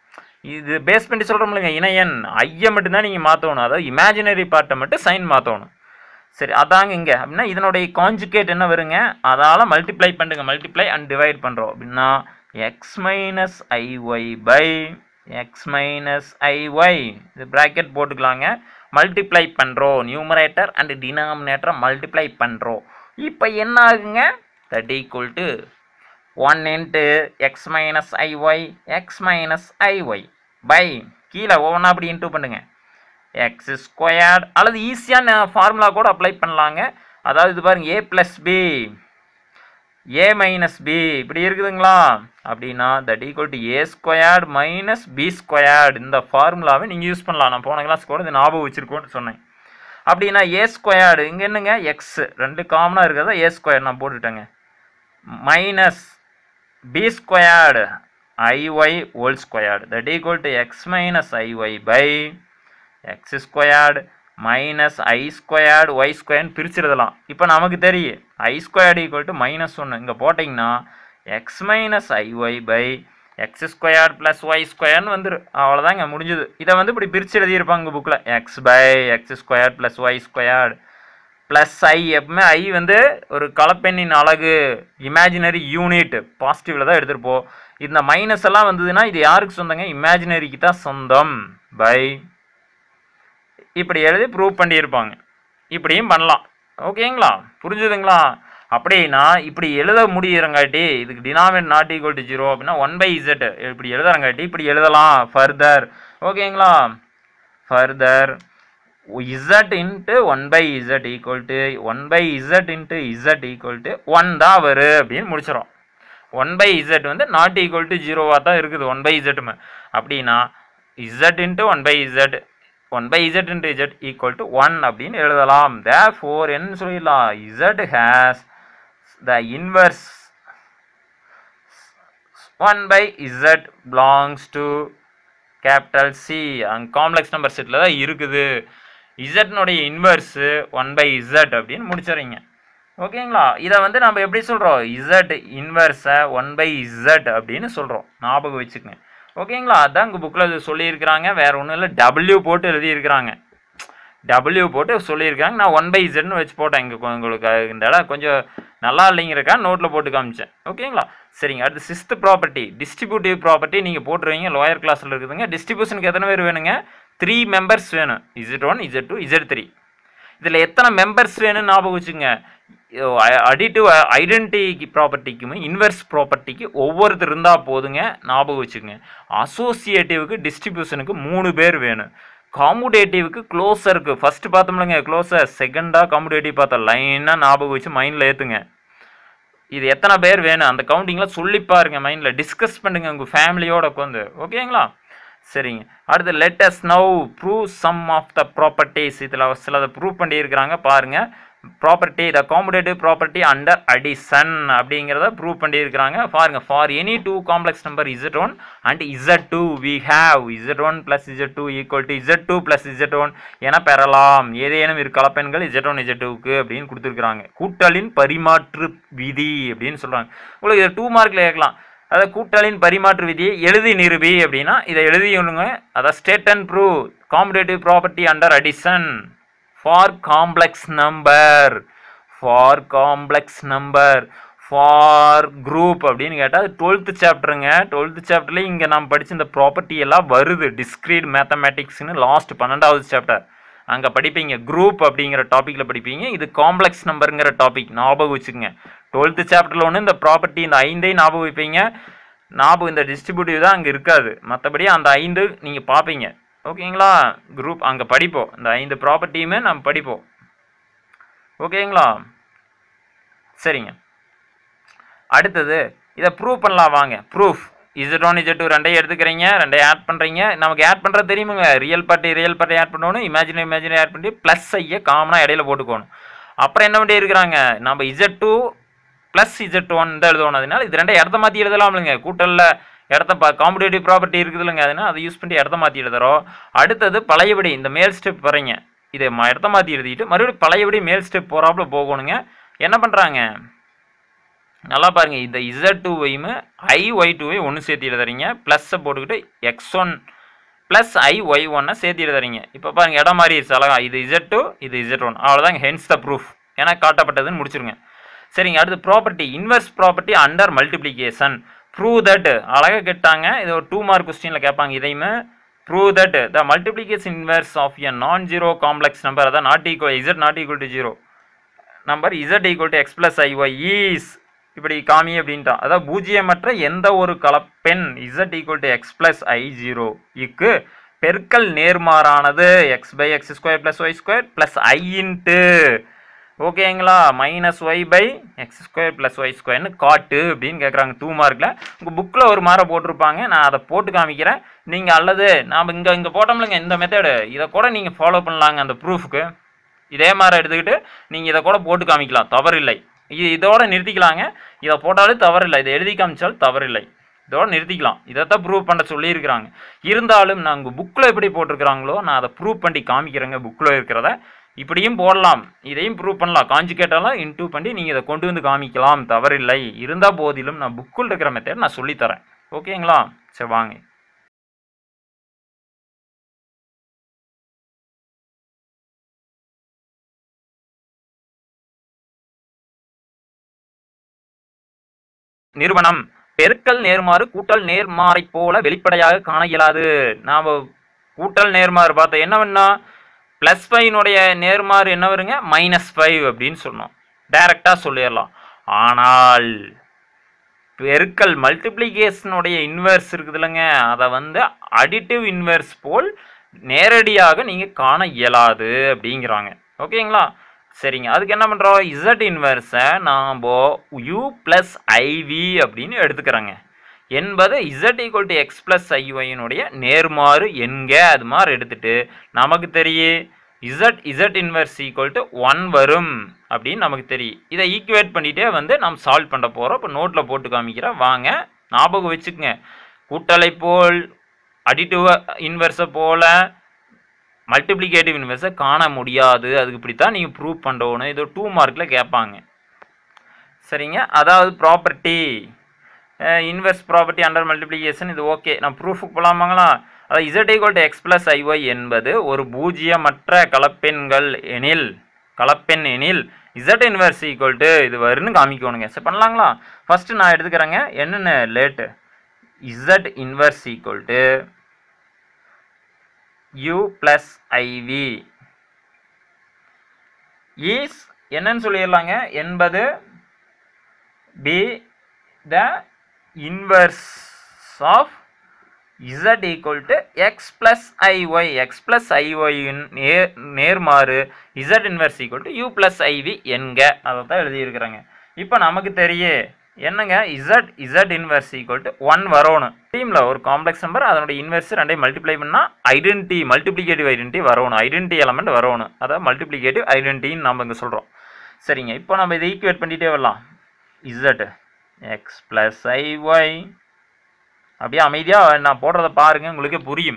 இது பேஸ் பண்ணி சொல்கிறோம் இல்லைங்க இணையன் ஐயை மட்டும்தான் நீங்கள் மாற்றணும் அதாவது இமேஜினரி பார்ட்டை மட்டும் சைன் மாற்றணும் சரி அதாங்க இங்கே அப்படின்னா இதனுடைய காஞ்சுகேட் என்ன வருங்க அதால் மல்டிப்ளை பண்ணுங்க மல்டிப்ளை அண்ட் டிவைட் பண்ணுறோம் அப்படின்னா X minus I Y by X minus I Y இது ப்ராக்கெட் போட்டுக்கலாங்க மல்டிப்ளை பண்ணுறோம் நியூமரேட்டர் அண்ட் டினாமினேட்டரை மல்டிப்ளை பண்ணுறோம் இப்போ என்ன ஆகுங்க that equal to one into X minus I Y X minus I Y by கீழே ஒவ்வொன்றா அப்படி இன்ட்டு பண்ணுங்க எக்ஸ் ஸ்கொயர்ட் அல்லது ஈஸியான ஃபார்முலா கூட அப்ளை பண்ணலாங்க அதாவது இது பாருங்க A plus B A minus B இப்படி இருக்குதுங்களா அப்படின்னா that equal to A squared minus B squared இந்த ஃபார்முலாவை நீங்கள் யூஸ் பண்ணலாம் நான் போன கிளாஸ் கூட இது ஞாபகம் வச்சுருக்கோன்னு சொன்னேன் அப்படின்னா ஏ ஸ்கொயர்டு இங்கே என்னங்க எக்ஸ் ரெண்டு காமனாக இருக்கிறதா ஏ ஸ்கொயர் நான் போட்டுட்டேங்க minus B squared I Y whole squared that equal to X minus I Y by X squared minus I squared Y ஸ்கொயர்னு பிரிச்சிருதலாம் இப்போ நமக்கு தெரியும் I squared equal to minus ஒன்று இங்கே போட்டிங்கன்னா X minus I Y by X squared plus Y ஸ்கொயர்னு வந்துரு அவ்வளோதாங்க முடிஞ்சுது இதை வந்து இப்படி பிரித்து எழுதியிருப்பாங்க புக்கில் X by X square plus Y squared plus I எப்பவுமே ஐ வந்து ஒரு கலப்பெண்ணின் அழகு இமேஜினரி யூனிட் பாசிட்டிவில் தான் எடுத்துகிட்டு போ இந்த மைனஸ் எல்லாம் வந்ததுன்னா இது யாருக்கு சொந்தங்க இமேஜினரிக்கு தான் சொந்தம் பை இப்படி எழுதி ப்ரூவ் பண்ணியிருப்பாங்க இப்படியும் பண்ணலாம் ஓகேங்களா புரிஞ்சுதுங்களா அப்படின்னா இப்படி எழுத முடியறங்காட்டி இதுக்கு denominator not equal to zero அப்படின்னா ஒன் பை இசட் இப்படி எழுதுறங்காட்டி இப்படி எழுதலாம் ஃபர்தர் ஓகேங்களா further Z into one by Z equal to one by Z into Z equal to one தான் வரும் அப்படின்னு முடிச்சிடும் ஒன் பை இசட் வந்து நாட் ஈக்குவல் டு ஜீரோவாக தான் இருக்குது ஒன் பை இசட்டுமே அப்படின்னா Z into one by Z one by Z into Z equal to one அப்படின்னு எழுதலாம் தே ஃபோர் என்ன சொல்லிடலாம் Z has the inverse one by Z belongs to capital C அங்கே காம்ப்ளெக்ஸ் நம்பர் செட்டில் தான் இருக்குது இசட்னுடைய இன்வர்ஸு ஒன் பை இசட் அப்படின்னு முடிச்சிடுறீங்க ஓகேங்களா இதை வந்து நம்ம எப்படி சொல்கிறோம் இசட் இன்வர்ஸை ஒன் பை இசட் அப்படின்னு சொல்கிறோம் ஞாபகம் வச்சுக்கங்க ஓகேங்களா அதான் இங்கே புக்கில் இது சொல்லியிருக்கிறாங்க வேறு ஒன்றும் இல்லை டபிள்யூ போட்டு எழுதியிருக்கிறாங்க டபிள்யூ போட்டு சொல்லியிருக்காங்க நான் ஒன் பை இசட்னு வச்சு போட்டேன் இங்கே உங்களுக்கு இந்த இடம் கொஞ்சம் நல்லா இல்லைங்கிறக்கா நோட்டில் போட்டு காமிச்சேன் ஓகேங்களா சரிங்க அடுத்து சிக்ஸ்த் ப்ராப்பர்ட்டி டிஸ்ட்ரிபியூட்டிவ் ப்ராப்பர்ட்டி நீங்கள் போட்டுருவீங்க லோயர் கிளாஸில் இருக்குதுங்க டிஸ்ட்ரிபியூஷனுக்கு எத்தனை பேர் வேணுங்க த்ரீ மெம்பர்ஸ் வேணும் Z one Z two Z three இதில் எத்தனை மெம்பர்ஸ் வேணும்னு ஞாபகம் வச்சுங்க அடிட்டிவ் ஐடென்டி ப்ராப்பர்ட்டிக்கும் இன்வெர்ஸ் ப்ராப்பர்ட்டிக்கு ஒவ்வொருத்தர் இருந்தால் போதுங்க ஞாபகம் வச்சுக்கோங்க அசோசியேட்டிவ்க்கு டிஸ்ட்ரிபியூஷனுக்கு மூணு பேர் வேணும் காமுடேட்டிவ்க்கு க்ளோஸருக்கு ஃபஸ்ட்டு பார்த்தோம்லங்க க்ளோஸர் செகண்டாக காமுடேட்டிவ் பார்த்தோம் லைனாக ஞாபகம் வச்சு மைண்டில் ஏற்றுங்க இது எத்தனை பேர் வேணும் அந்த கவுண்டிங்கில் சொல்லி பாருங்க மைண்டில் டிஸ்கஸ் பண்ணுங்க உங்கள் ஃபேமிலியோட உட்காந்து ஓகேங்களா சரிங்க அடுத்து let's now prove some of the properties இதில் சிலதை ப்ரூவ் பண்ணியிருக்கிறாங்க பாருங்கள் property the commutative property under addition அப்படிங்கிறத ப்ரூவ் பண்ணியிருக்கிறாங்க பாருங்க for any two complex number Z one and Z two we have Z one plus Z two equal to Z two plus Z one என பெறலாம் ஏதேனும் இரு கலப்பெண்கள் Z one Z டூக்கு அப்படின்னு கொடுத்துருக்குறாங்க கூட்டலின் பரிமாற்று விதி அப்படின்னு சொல்கிறாங்க உங்களுக்கு இதை டூ மார்க்கில் கேட்கலாம் அதாவது கூட்டலின் பரிமாற்று விதியை எழுதி நிறுவி அப்படின்னா இதை எழுதிங்க அதாவது state and prove commutative property under addition for complex number for complex number for group அப்படின்னு கேட்டால் அது டுவெல்த்து சாப்டருங்க டுவெல்த்து சாப்டர்லேயே இங்கே நாம் படித்த இந்த ப்ராப்பர்ட்டி எல்லாம் வருது டிஸ்க்ரீட் மேத்தமேட்டிக்ஸ்னு லாஸ்ட் பன்னெண்டாவது சாப்டர் அங்கே படிப்பீங்க குரூப் அப்படிங்கிற டாப்பிக்கில் படிப்பீங்க இது காம்ப்ளெக்ஸ் நம்பருங்கிற டாபிக் ஞாபகம் வச்சுக்கோங்க டுவெல்த்து சாப்டரில் ஒன்று இந்த ப்ராப்பர்ட்டி இந்த ஐந்தையும் ஞாபகம் வைப்பீங்க ஞாபகம் இந்த டிஸ்ட்ரிபியூட்டிவ் தான் அங்கே இருக்காது மற்றபடி அந்த ஐந்து நீங்கள் பார்ப்பீங்க ஓகேங்களா குரூப் அங்கே படிப்போம் இந்த ஐந்து ப்ராப்பர்ட்டியுமே நம்ம படிப்போம் ஓகேங்களா சரிங்க அடுத்தது இதை ப்ரூவ் பண்ணலாம் வாங்க proof Z one Z two ரெண்டையும் எடுத்துக்கிறீங்க ரெண்டையும் ஆட் பண்ணுறீங்க நமக்கு ஆட் பண்ணுறது தெரியுமுங்க ரியல் பார்ட்டி ரியல் பார்ட்டி ஆட் பண்ணணும் இமேஜினரி இமேஜினரி ஆட் பண்ணி ப்ளஸ் ஐய காமனாக இடையில போட்டுக்கணும் அப்புறம் என்ன பண்ணி இருக்கிறாங்க நம்ம Z two plus Z one தான் எழுதணும் அதனால இது ரெண்டையும் இடத்த மாற்றி எழுதலாம் இல்லைங்க கூட்டலில் இடத்த பா காம்படேட்டிவ் ப்ராப்பர்ட்டி இருக்குது இல்லைங்க அதனால் அதை யூஸ் பண்ணி இடத்த மாற்றி எழுதுறோம் அடுத்தது பழையபடி இந்த மேல் ஸ்டெப் வரீங்க இதை ம இடத்த மாற்றி எழுதிட்டு மறுபடியும் பழையபடி மேல் ஸ்டெப் போகிறாப்புல போகணுங்க என்ன பண்ணுறாங்க நல்லா பாருங்க இந்த இசட் டூவையும் ஐ ஒய் டூவை ஒன்று சேர்த்து எழுதுறீங்க ப்ளஸ்ஸை போட்டுக்கிட்டு எக்ஸ் ஒன் ப்ளஸ் ஐ ஒய் ஒன்னை சேர்த்து எழுதுறீங்க இப்போ பாருங்க இடம் மாறிடுச்சு அழகா இது இசட் டூ இது இசட் ஒன் அவ்வளோதாங்க ஹென்ஸ் த ப்ரூஃப் ஏன்னா காட்டப்பட்டதுன்னு முடிச்சிருங்க சரிங்க அடுத்து property inverse property under multiplication prove that அழகாக கேட்டாங்க இது ஒரு டூ மார்க் கொஸ்டினில் கேட்பாங்க இதையுமே prove that the multiplication inverse of a non zero complex number அதான் not equal z not equal to zero number Z equal to X plus i y is இப்படி காமி அப்படின்ட்டான் அதாவது பூஜ்ஜியமற்ற எந்த ஒரு கலப்பெண் z equal to X plus I zero இக்கு பெருக்கல் நேர்மாறானது x by X square plus Y square plus i into ஓகேங்களா minus y by X square plus Y ஸ்கொயர்னு காட்டு அப்படின்னு கேட்குறாங்க டூ மார்க்கில் உங்கள் புக்கில் ஒரு மாரை போட்டிருப்பாங்க நான் அதை போட்டு காமிக்கிறேன் நீங்கள் அல்லது நாம் இங்கே இங்கே போட்டோம்லங்க இந்த மெத்தடு இதை கூட நீங்கள் ஃபாலோ பண்ணலாங்க அந்த ப்ரூஃப்க்கு இதே மாதிரி எடுத்துக்கிட்டு நீங்கள் இதை கூட போட்டு காமிக்கலாம் தவறில்லை இது இதோட நிறுத்திக்கலாங்க இதை போட்டாலும் தவறில்லை இதை எழுதி காமிச்சாலும் தவறில்லை இதோட நிறுத்திக்கலாம் இதைத்தான் ப்ரூவ் பண்ண சொல்லியிருக்கிறாங்க இருந்தாலும் நான் உங்கள் புக்கில் எப்படி போட்டிருக்கிறாங்களோ நான் அதை ப்ரூவ் பண்ணி காமிக்கிறேங்க புக்கில் இருக்கிறத இப்படியும் போடலாம் இதையும் ப்ரூவ் பண்ணலாம் காஞ்சிகேட்டெல்லாம் இன்டூ பண்ணி நீங்கள் இதை கொண்டு வந்து காமிக்கலாம் தவறில்லை இருந்தால் போதிலும் நான் புக்கில் இருக்கிற மெத்தட் நான் சொல்லித்தரேன் ஓகேங்களா சரி வாங்க நிறுவனம் பெருக்கல் நேர்மாறு கூட்டல் நேர்மாறை போல வெளிப்படையாக காண இயலாது நாம் கூட்டல் நேர்மாறு பார்த்தா என்ன பண்ணா ப்ளஸ் ஃபைனுடைய நேர்மாறு என்ன வருங்க மைனஸ் ஃபைவ் அப்படின்னு சொன்னோம் டைரெக்டாக சொல்லிடலாம் ஆனால் பெருக்கல் மல்டிப்ளிகேஷனுடைய இன்வெர்ஸ் இருக்குது இல்லைங்க அதை வந்து அடிட்டிவ் இன்வெர்ஸ் போல் நேரடியாக நீங்கள் காண இயலாது அப்படிங்கிறாங்க ஓகேங்களா சரிங்க அதுக்கு என்ன பண்ணுறோம் இசட் இன்வெர்ஸை நாம் யூ ப்ளஸ் ஐவி அப்படின்னு எடுத்துக்கிறோங்க என்பது z equal to X plus ஐஒயினுடைய நேர்மாறு என்க அது மாதிரி எடுத்துட்டு நமக்கு தெரியும் z z inverse equal to one வரும் அப்படின்னு நமக்கு தெரியும் இதை ஈக்குவேட் பண்ணிகிட்டே வந்து நம்ம சால்வ் பண்ண போகிறோம் இப்போ நோட்டில் போட்டு காமிக்கிறேன் வாங்க ஞாபகம் வச்சுக்கோங்க கூட்டலை போல் அடிட்டிவ் இன்வெர்ஸை போல மல்டிப்ளிகேட்டிவ் இன்வெர்ஸை காண முடியாது அதுக்கு இப்படி தான் நீங்கள் ப்ரூவ் பண்ணணும் இது டூ மார்க்கில் கேட்பாங்க சரிங்க அதாவது property inverse property under multiplication இது ஓகே நான் ப்ரூஃபுக்கு போகலாமாங்களா அதாவது z equal to X plus i y என்பது ஒரு பூஜ்ஜியமற்ற கலப்பெண்கள் எனில் கலப்பெண் எனில் இசட் இன்வெர்ஸ் ஈக்குவல் டு இது வருன்னு காமிக்கணுங்க சரி பண்ணலாங்களா ஃபஸ்ட்டு நான் எடுத்துக்கிறேங்க என்னென்ன let z inverse equal to u plus iv is என்னன்னு சொல்லிடலாங்க என்பது be the inverse of z equal to x plus iy x plus iy இன் நேர் நேர்மாறு z inverse equal to u plus iv என்க அதை தான் எழுதியிருக்கிறாங்க இப்போ நமக்கு தெரியே என்னங்க z z inverse equal to one வரணும் டீமில் ஒரு காம்ப்ளெக்ஸ் நம்பர் அதனுடைய இன்வெர்ஸ் ரெண்டையும் மல்டிப்ளை பண்ணால் ஐடென்டி மல்டிப்ளிகேட்டிவ் ஐடென்டி வரணும் ஐடென்டி எலமெண்ட் வரணும் அதாவது மல்டிப்ளிகேட்டிவ் ஐடென்டின்னு நம்ம இங்கே சொல்கிறோம் சரிங்க இப்போ நம்ம இதை ஈக்குவேட் பண்ணிகிட்டே வரலாம் இசட் எக்ஸ் ப்ளஸ் ஐஒய் அப்படியே அமைதியாக நான் போடுறத பாருங்கள் உங்களுக்கே புரியும்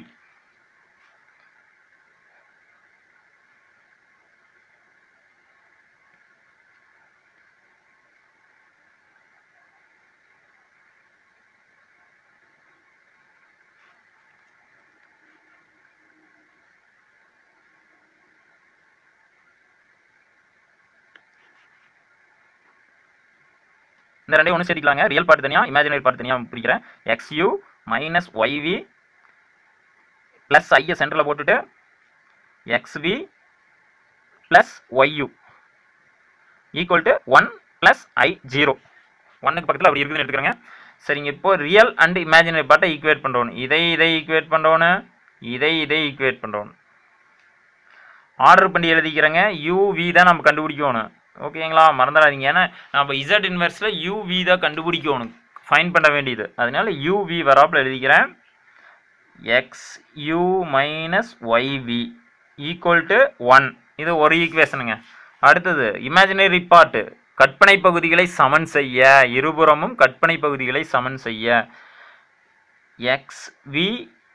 இந்த ரெண்டையும் ஒன்று சேர்த்திக்கலாங்க ரியல் பார்ட் தனியாக இமேஜினரி பார்ட் தனியாக பிரிக்கிறேன் எக்ஸ்யூ மைனஸ் ஒய்வி ப்ளஸ் ஐயை சென்டரில் போட்டுட்டு x v plus y u equal to one plus I zero ஒன்னுக்கு பக்கத்தில் அப்படி இருக்குதுன்னு எடுத்துக்கிறேங்க சரிங்க இப்போ ரியல் அண்ட் இமேஜினரி பார்ட்டை ஈக்குவேட் பண்ணுறோம் இதை இதை ஈக்குவேட் பண்ணுறோன்னு இதை இதை ஈக்குவேட் பண்ணுறோம் ஆர்டர் பண்ணி எழுதிக்கிறேங்க யூவி தான் நம்ம கண்டுபிடிக்கணும் ஓகேங்களா மறந்துடாதீங்க ஏன்னா நம்ம இசட் இன்வெர்ஸில் யூவி தான் கண்டுபிடிக்கணும் ஃபைன் பண்ண வேண்டியது அதனால யூவி வராப்பில் எழுதிக்கிறேன் x u minus y v equal to one இது ஒரு ஈக்குவேஷனுங்க அடுத்தது இமேஜினரி பார்ட்டு கற்பனை பகுதிகளை சமன் செய்ய இருபுறமும் கற்பனை பகுதிகளை சமன் செய்ய எக்ஸ் வி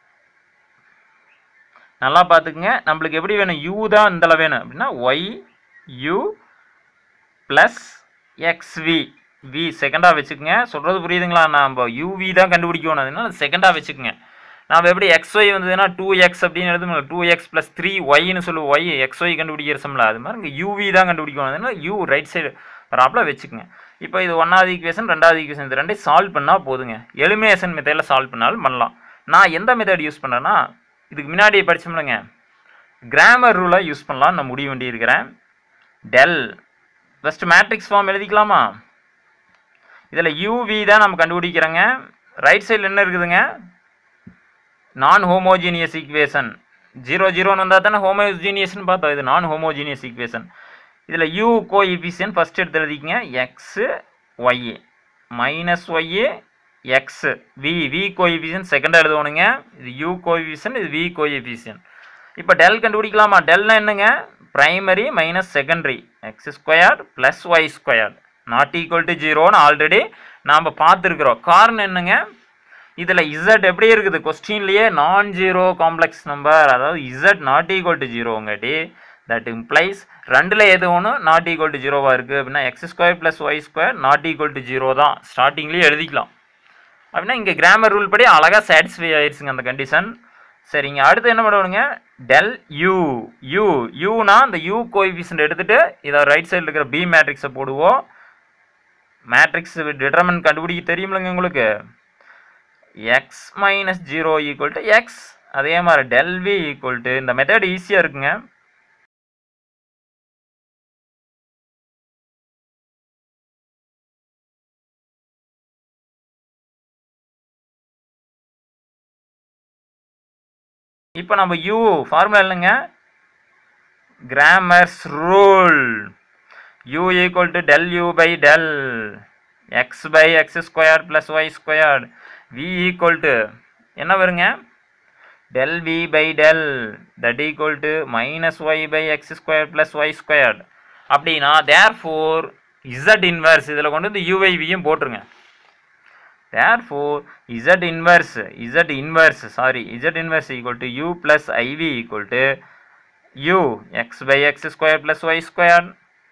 நல்லா பார்த்துக்குங்க நம்மளுக்கு எப்படி வேணும் யூ தான் இந்த வேணும் அப்படின்னா y u plus x v v செகண்டாக வச்சுக்கோங்க சொல்கிறது புரியுதுங்களா நம்ம யூவி தான் கண்டுபிடிக்கணும் அதனால செகண்டாக வச்சுக்கோங்க நாம் எப்படி எக்ஸ்ஒய் வந்ததுன்னா டூ எக்ஸ் அப்படின்னு எழுதுமில்ல டூ எக்ஸ் ப்ளஸ் த்ரீ ஒய்னு சொல்லுவோம் ஒய் எக்ஸ்ஒய் கண்டுபிடிக்கிறோம்ல அது மாதிரி இங்கே யூவி தான் கண்டுபிடிக்கணும் அதனால யூ ரைட் சைடு வராப்பில் வச்சுக்கோங்க இப்போ இது ஒன்றாவது ஈக்குவேஷன் ரெண்டாவது ஈக்குவேஷன் இது ரெண்டையும் சால்வ் பண்ணால் போதுங்க எலிமினேஷன் மெத்தடில் சால்வ் பண்ணாலும் பண்ணலாம் நான் எந்த மெத்தட் யூஸ் பண்ணுறேன்னா இதுக்கு முன்னாடி படிச்சோம்லங்க கிராமர் ரூலை யூஸ் பண்ணலாம் நான் முடிவு வேண்டி இருக்கிறேன் டெல் ஃபஸ்ட்டு மேட்ரிக்ஸ் ஃபார்ம் எழுதிக்கலாமா இதில் யூவி தான் நம்ம கண்டுபிடிக்கிறோங்க ரைட் சைடில் என்ன இருக்குதுங்க நான் ஹோமோஜீனியஸ் ஈக்குவேஷன் ஜீரோ ஜீரோன்னு வந்தால் தானே ஹோமோஜீனியஸ்னு பார்த்தோம் இது நான் ஹோமோஜீனியஸ் ஈக்குவேஷன் இதில் யூ கோ இஃபிஷியன் ஃபஸ்ட் எடுத்து எழுதிக்கங்க x y a minus y a x v v coefficient செகண்டாக எழுதணுங்க இது யூ கோஎஃபிஷியன் இது வி கோஎஃபிஷியன் இப்போ டெல் கண்டுபிடிக்கலாமா டெல்னா என்னங்க primary minus secondary x squared plus y squared not equal to ஜீரோன்னு ஆல்ரெடி நாம் பார்த்துருக்குறோம் காரணம் என்னங்க இதில் இசட் எப்படி இருக்குது கொஸ்டின்லேயே நான் ஜீரோ காம்ப்ளெக்ஸ் நம்பர் அதாவது இசட் நாட் ஈக்குவல் டு ஜீரோங்காட்டி தட் இம்ப்ளைஸ் ரெண்டில் எது ஒன்று நாட் ஈக்குவல் டு ஜீரோவாக இருக்குது அப்படின்னா x square plus Y square not equal to zero தான் ஸ்டார்டிங்லேயே எழுதிக்கலாம் அப்படின்னா இங்கே கிராமர் ரூல் படி அழகாக சாட்டிஸ்ஃபை ஆயிடுச்சுங்க அந்த கண்டிஷன் சரிங்க அடுத்து என்ன பண்ணுவானுங்க டெல் யூ யூ யூனா அந்த யூ கோஎஃபிஷியன்ட் எடுத்துகிட்டு இதை ரைட் சைடில் இருக்கிற பி மேட்ரிக்ஸை போடுவோம் மேட்ரிக்ஸ் டிட்டர்மன் கண்டுபிடிக்க தெரியுமில்லங்க உங்களுக்கு x minus zero equal to x அதே மாதிரி டெல் வி ஈக்குவல் டு இந்த மெத்தட் ஈஸியாக இருக்குங்க இப்போ நம்ம யூ ஃபார்முலா இல்லைங்க Cramer's rule u equal to del u by del x by X square plus Y square v equal to என்ன வருங்க del v by del that equal to minus y by X square plus y squared அப்படின்னா தேர் four Z inverse இதில் கொண்டு வந்து UI வியும் போட்டுருங்க therefore z inverse z inverse sorry z inverse equal to u plus iv equal to u x by x square plus y square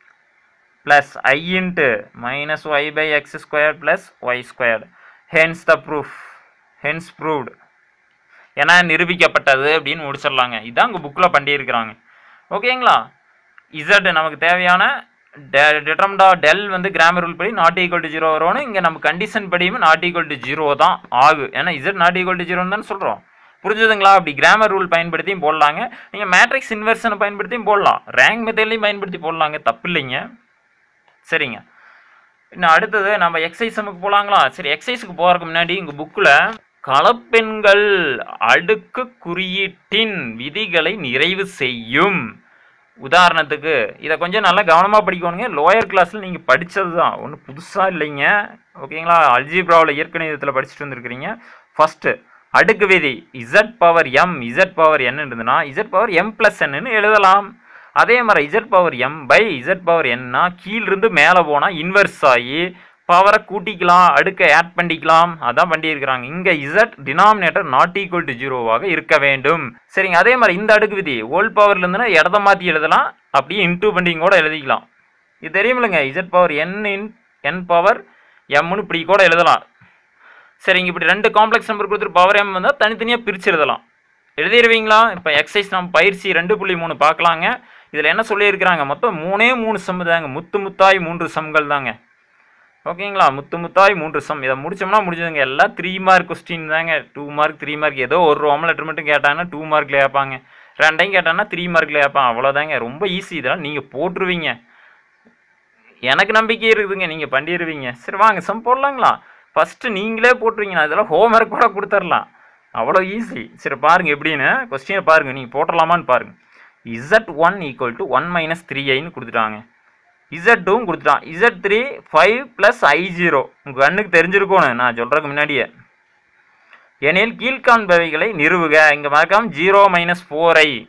plus i into minus y by x square plus y squared hence the proof hence proved ஏன்னா நிரூபிக்கப்பட்டது அப்படின்னு முடிச்சிடலாங்க இதான் உங்கள் புக்கில் பண்ணியிருக்கிறாங்க ஓகேங்களா z நமக்கு தேவையான டிட்டர்ம்டா டெல் வந்து கிராமர் ரூல் படி நாட் ஈக்குவல் டு ஜீரோ வரும்னு இங்கே நம்ம கண்டிஷன் படியுமே நாட் ஈக்குவல் டு ஜீரோ தான் ஆகு ஏன்னா இசட் நாட் ஈக்குவல் டு ஜீரோன்னு தான் சொல்கிறோம் புரிஞ்சுதுங்களா அப்படி கிராமர் ரூல் பயன்படுத்தியும் போடலாங்க நீங்கள் மேட்ரிக்ஸ் இன்வெர்ஷனை பயன்படுத்தியும் போடலாம் ரேங்க் மெத்தட்லையும் பயன்படுத்தி போடலாங்க தப்பு இல்லைங்க சரிங்க இன்னும் அடுத்தது நம்ம எக்ஸசைஸுக்கு போகலாங்களா சரி எக்ஸசைஸுக்கு போகிறதுக்கு முன்னாடி உங்கள் புக்கில் களப்பெண்கள் அடுக்கு குறியீட்டின் விதிகளை நிறைவு செய்யும் உதாரணத்துக்கு இதை கொஞ்சம் நல்லா கவனமாக படிக்கணுங்க லோயர் கிளாஸில் நீங்கள் படித்தது தான் ஒன்றும் புதுசாக இல்லைங்க ஓகேங்களா அல்ஜிப்ராவில் இயற்கணிதத்தில் படிச்சுட்டு வந்திருக்கிறீங்க ஃபஸ்ட்டு அடுக்கு விதி z power m z power என்ன இருந்ததுன்னா இசட் பவர் எம் ப்ளஸ் என்னன்னு எழுதலாம் அதே மாதிரி z power m by z power என்ன கீழிருந்து மேலே போனால் இன்வெர்ஸ் ஆகி பவரை கூட்டிக்கலாம் அடுக்க ஆட் பண்ணிக்கலாம் அதான் பண்ணியிருக்கிறாங்க இங்கே z denominator not equal to ஜீரோவாக இருக்க வேண்டும் சரிங்க அதே மாதிரி இந்த அடுக்கு விதி ஓல் பவர்ல இருந்துன்னா இடத்த மாற்றி எழுதலாம் அப்படியே இன்டூ பண்ணிங்க கூட எழுதிக்கலாம் இது தெரியுமில்லைங்க z power n in n power எம்னு இப்படி கூட எழுதலாம் சரிங்க இப்படி ரெண்டு காம்ப்ளெக்ஸ் நம்பர் கொடுத்துட்டு பவர் எம் வந்தால் தனித்தனியாக பிரித்து எழுதலாம் எழுதிடுவீங்களா இப்போ எக்ஸசைஸ் நம்ம பயிற்சி ரெண்டு புள்ளி மூணு பார்க்கலாங்க இதில் என்ன சொல்லியிருக்கிறாங்க மொத்தம் மூணே மூணு சம்மு தாங்க முத்து முத்தாய் மூன்று சம்கள் தாங்க ஓகேங்களா முத்து முத்தாய் மூன்று சம் இதை முடிச்சோம்னா முடிஞ்சதுங்க எல்லாம் த்ரீ மார்க் கொஸ்டின் தாங்க டூ மார்க் த்ரீ மார்க் ஏதோ ஒரு ரோம் லெட்டர் மட்டும் கேட்டாங்கன்னா டூ மார்க்கில் கேட்பாங்க ரெண்டையும் கேட்டாங்கன்னா த்ரீ மார்க்கில் கேட்பான் அவ்வளோதாங்க ரொம்ப ஈஸி இதெல்லாம் நீங்கள் போட்டுருவீங்க எனக்கு நம்பிக்கை இருக்குதுங்க நீங்கள் பண்ணிடுவீங்க சரி வாங்க சம் போடலாங்களா ஃபஸ்ட்டு நீங்களே போட்டுருவீங்க நான் இதெல்லாம் ஹோம்ஒர்க் கூட கொடுத்துர்லாம் அவ்வளோ ஈஸி சரி பாருங்கள் எப்படின்னு கொஸ்டினை பாருங்கள் நீங்கள் போட்டுடலாமான்னு பாருங்கள் z one equal to one minus three ஐன்னு கொடுத்துட்டாங்க இசட் டூவும் கொடுத்துட்டான் இசட் த்ரீ ஃபைவ் ப்ளஸ் ஐ ஜீரோ உங்கள் கண்ணுக்கு தெரிஞ்சிருக்கணும் நான் சொல்கிறதுக்கு முன்னாடியே எனில் கீழ்காண்பவைகளை நிறுவுக இங்கே மறக்காம ஜீரோ மைனஸ் ஃபோர் ஐ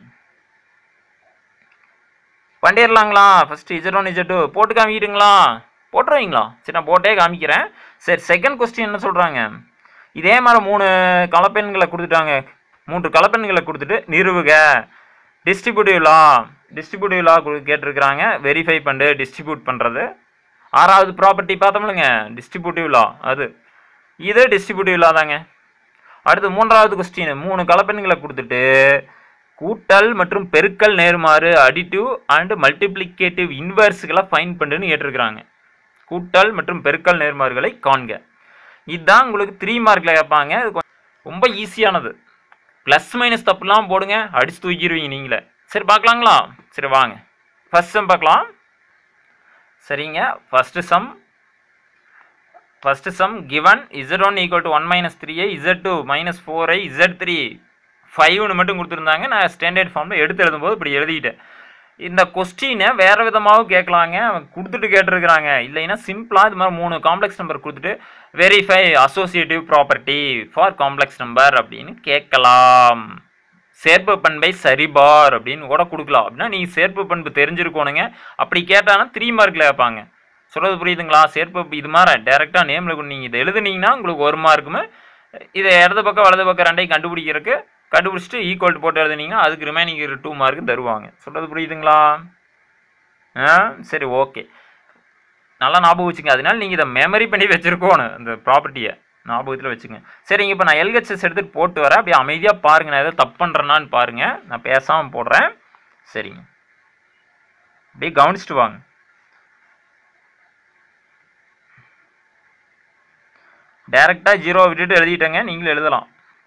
பண்ணிடலாங்களா first Z one Z two போட்டு காமிக்கிட்டுங்களா போட்டுருவீங்களா சரி நான் போட்டே காமிக்கிறேன் சரி செகண்ட் கொஸ்டின் என்ன சொல்கிறாங்க இதே மாதிரி மூணு கலப்பெண்களை கொடுத்துட்டாங்க மூன்று கலப்பெண்களை கொடுத்துட்டு நிறுவுக டிஸ்ட்ரிபியூட்டிவ் லா டிஸ்ட்ரிபியூட்டிவ் லா கேட்டிருக்கிறாங்க வெரிஃபை பண்ணு டிஸ்ட்ரிபியூட் பண்ணுறது ஆறாவது ப்ராப்பர்ட்டி பார்த்தோம்லங்க டிஸ்ட்ரிபியூட்டிவ் லா அது இது டிஸ்ட்ரிபியூட்டிவ் லா தாங்க அடுத்து மூன்றாவது கொஸ்டின் மூணு கலப்பெண்களை கொடுத்துட்டு கூட்டல் மற்றும் பெருக்கல் நேர்மாறு அடிட்டிவ் அண்ட் மல்டிப்ளிகேட்டிவ் இன்வர்ஸ்களை ஃபைன் பண்ணுன்னு கேட்டிருக்கிறாங்க கூட்டல் மற்றும் பெருக்கல் நேர்மாறுகளை காண்க இதுதான் உங்களுக்கு த்ரீ மார்க்கில் கேட்பாங்க இது கொஞ்சம் ரொம்ப ஈஸியானது ப்ளஸ் மைனஸ் தப்புலாம் போடுங்க அடிச்சு தூக்கிடுவீங்க நீங்களே சரி பார்க்கலாங்களா சரி வாங்க ஃபஸ்ட் சம் பார்க்கலாம் சரிங்க first sum first sum given z one equal to one minus three i z two minus four i z three ஃபைவ்னு மட்டும் கொடுத்துருந்தாங்க நான் ஸ்டாண்டர்ட் ஃபார்மில் எடுத்து எழுதும்போது இப்படி எழுதிட்டேன் இந்த கொஸ்டினை வேறு விதமாகவும் கேட்கலாங்க அவன் கொடுத்துட்டு கேட்டிருக்கிறாங்க இல்லைன்னா சிம்பிளாக இது மாதிரி மூணு காம்ப்ளெக்ஸ் நம்பர் கொடுத்துட்டு verify associative property for complex number அப்படின்னு கேட்கலாம் சேர்ப்பு பண்பை சரிபார் அப்படின்னு கூட கொடுக்கலாம் அப்படின்னா நீங்கள் சேர்ப்பு பண்பு தெரிஞ்சிருக்கணுங்க அப்படி கேட்டானா த்ரீ மார்க்கில் கேட்பாங்க சொல்கிறது புரியுதுங்களா சேர்ப்பு இது மாதிரி டேரெக்டாக நேமில் நீங்கள் இதை எழுதுனீங்கன்னா உங்களுக்கு ஒரு மார்க்குமே இதை இடது பக்கம் வலது பக்கம் ரெண்டையும் கண்டுபிடிக்கிறதுக்கு கண்டுபிடிச்சிட்டு ஈக்குவல் போட்டு எழுதுனீங்கன்னா அதுக்கு ரிமைனிங் டூ மார்க்கு தருவாங்க சொல்கிறது புரியுதுங்களா ஆ சரி ஓகே நல்லா ஞாபகம் வச்சுங்க அதனால நீங்கள் இதை மெமரி பண்ணி வச்சுருக்கோணும் இந்த ப்ராப்பர்ட்டியை ஞாபகத்தில் வச்சுங்க சரிங்க இப்போ நான் எல்ஹெச்எஸ் எடுத்துகிட்டு போட்டு வரேன் அப்படியே அமைதியாக பாருங்கள் நான் எதாவது தப்பு பண்ணுறேன்னான்னு பாருங்கள் நான் பேசாமல் போடுறேன் சரிங்க அப்படியே கவனிச்சிட்டு வாங்க டேரெக்டாக ஜீரோ விட்டுட்டு எழுதிட்டேங்க நீங்களும் எழுதலாம்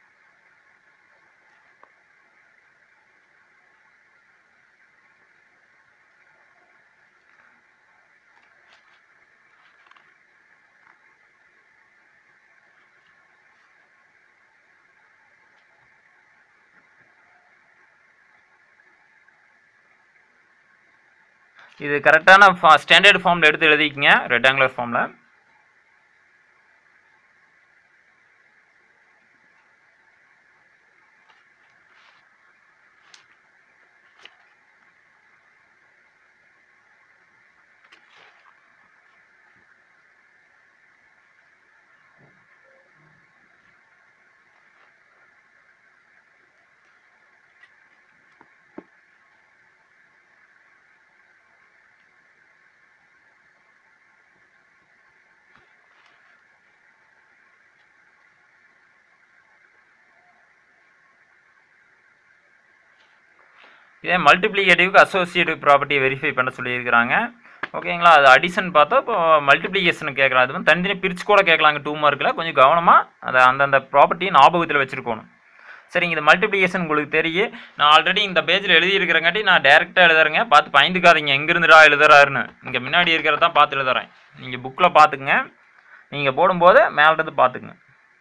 இது கரெக்டான ஸ்டாண்டர்ட் ஃபார்மில் எடுத்து எழுதிக்கங்க ரெக்டாங்குலர் ஃபார்மில் இதே மல்டிப்ளிகேட்டிவ்க்கு அசோசியேட்டிவ் ப்ராப்பர்ட்டியை வெரிஃபை பண்ண சொல்லியிருக்கிறாங்க ஓகேங்களா அது அடிஷன் பார்த்தா இப்போ மல்டிப்ளிகேஷன் கேட்கலாம் அது வந்து தனித்தனி பிரித்து கூட கேட்கலாங்க டூ மார்க்கில் கொஞ்சம் கவனமாக அதை அந்தந்த ப்ராப்பர்ட்டியை ஞாபகத்தில் வச்சுருக்கணும் சரிங்க இது மல்டிப்ளிகேஷன் உங்களுக்கு தெரியும் நான் ஆல்ரெடி இந்த பேஜில் எழுதியிருக்கிறங்காட்டி நான் டேரெக்டாக எழுதுறேங்க பார்த்து பயந்துக்காதீங்க எங்கேருந்துடா எழுதுறாருன்னு இங்கே முன்னாடி இருக்கிறதான் பார்த்து எழுதுறேன் நீங்கள் புக்கில் பார்த்துக்குங்க நீங்கள் போடும்போது மேலிருந்து பார்த்துக்குங்க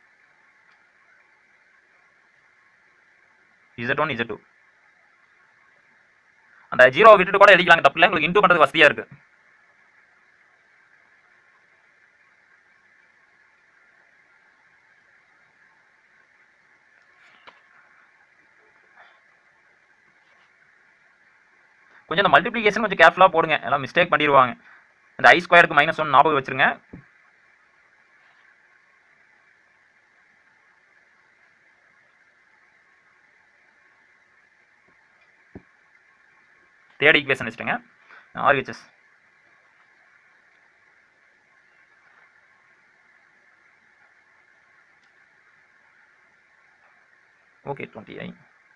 இசட் ஒன் இசட் டூ அந்த ஜீரோ விட்டுட்டு கூட எழுதிக்கலாங்க தப்பு இல்லை உங்களுக்கு இன்டூ பண்ணுறது வசதியாக இருக்கு கொஞ்சம் இந்த மல்டிப்ளிகேஷன் கொஞ்சம் கேர்ஃபுல்லாக போடுங்க எல்லாம் மிஸ்டேக் பண்ணிடுவாங்க இந்த ஐ ஸ்கொயருக்கு மைனஸ் ஒன் ஞாபகம் வச்சுருங்க தேர்ட் ஈக்குவேஷன் வச்சுட்டுங்க ஆர்ஹெச்எஸ் ஓகே டுவெண்ட்டி ஐ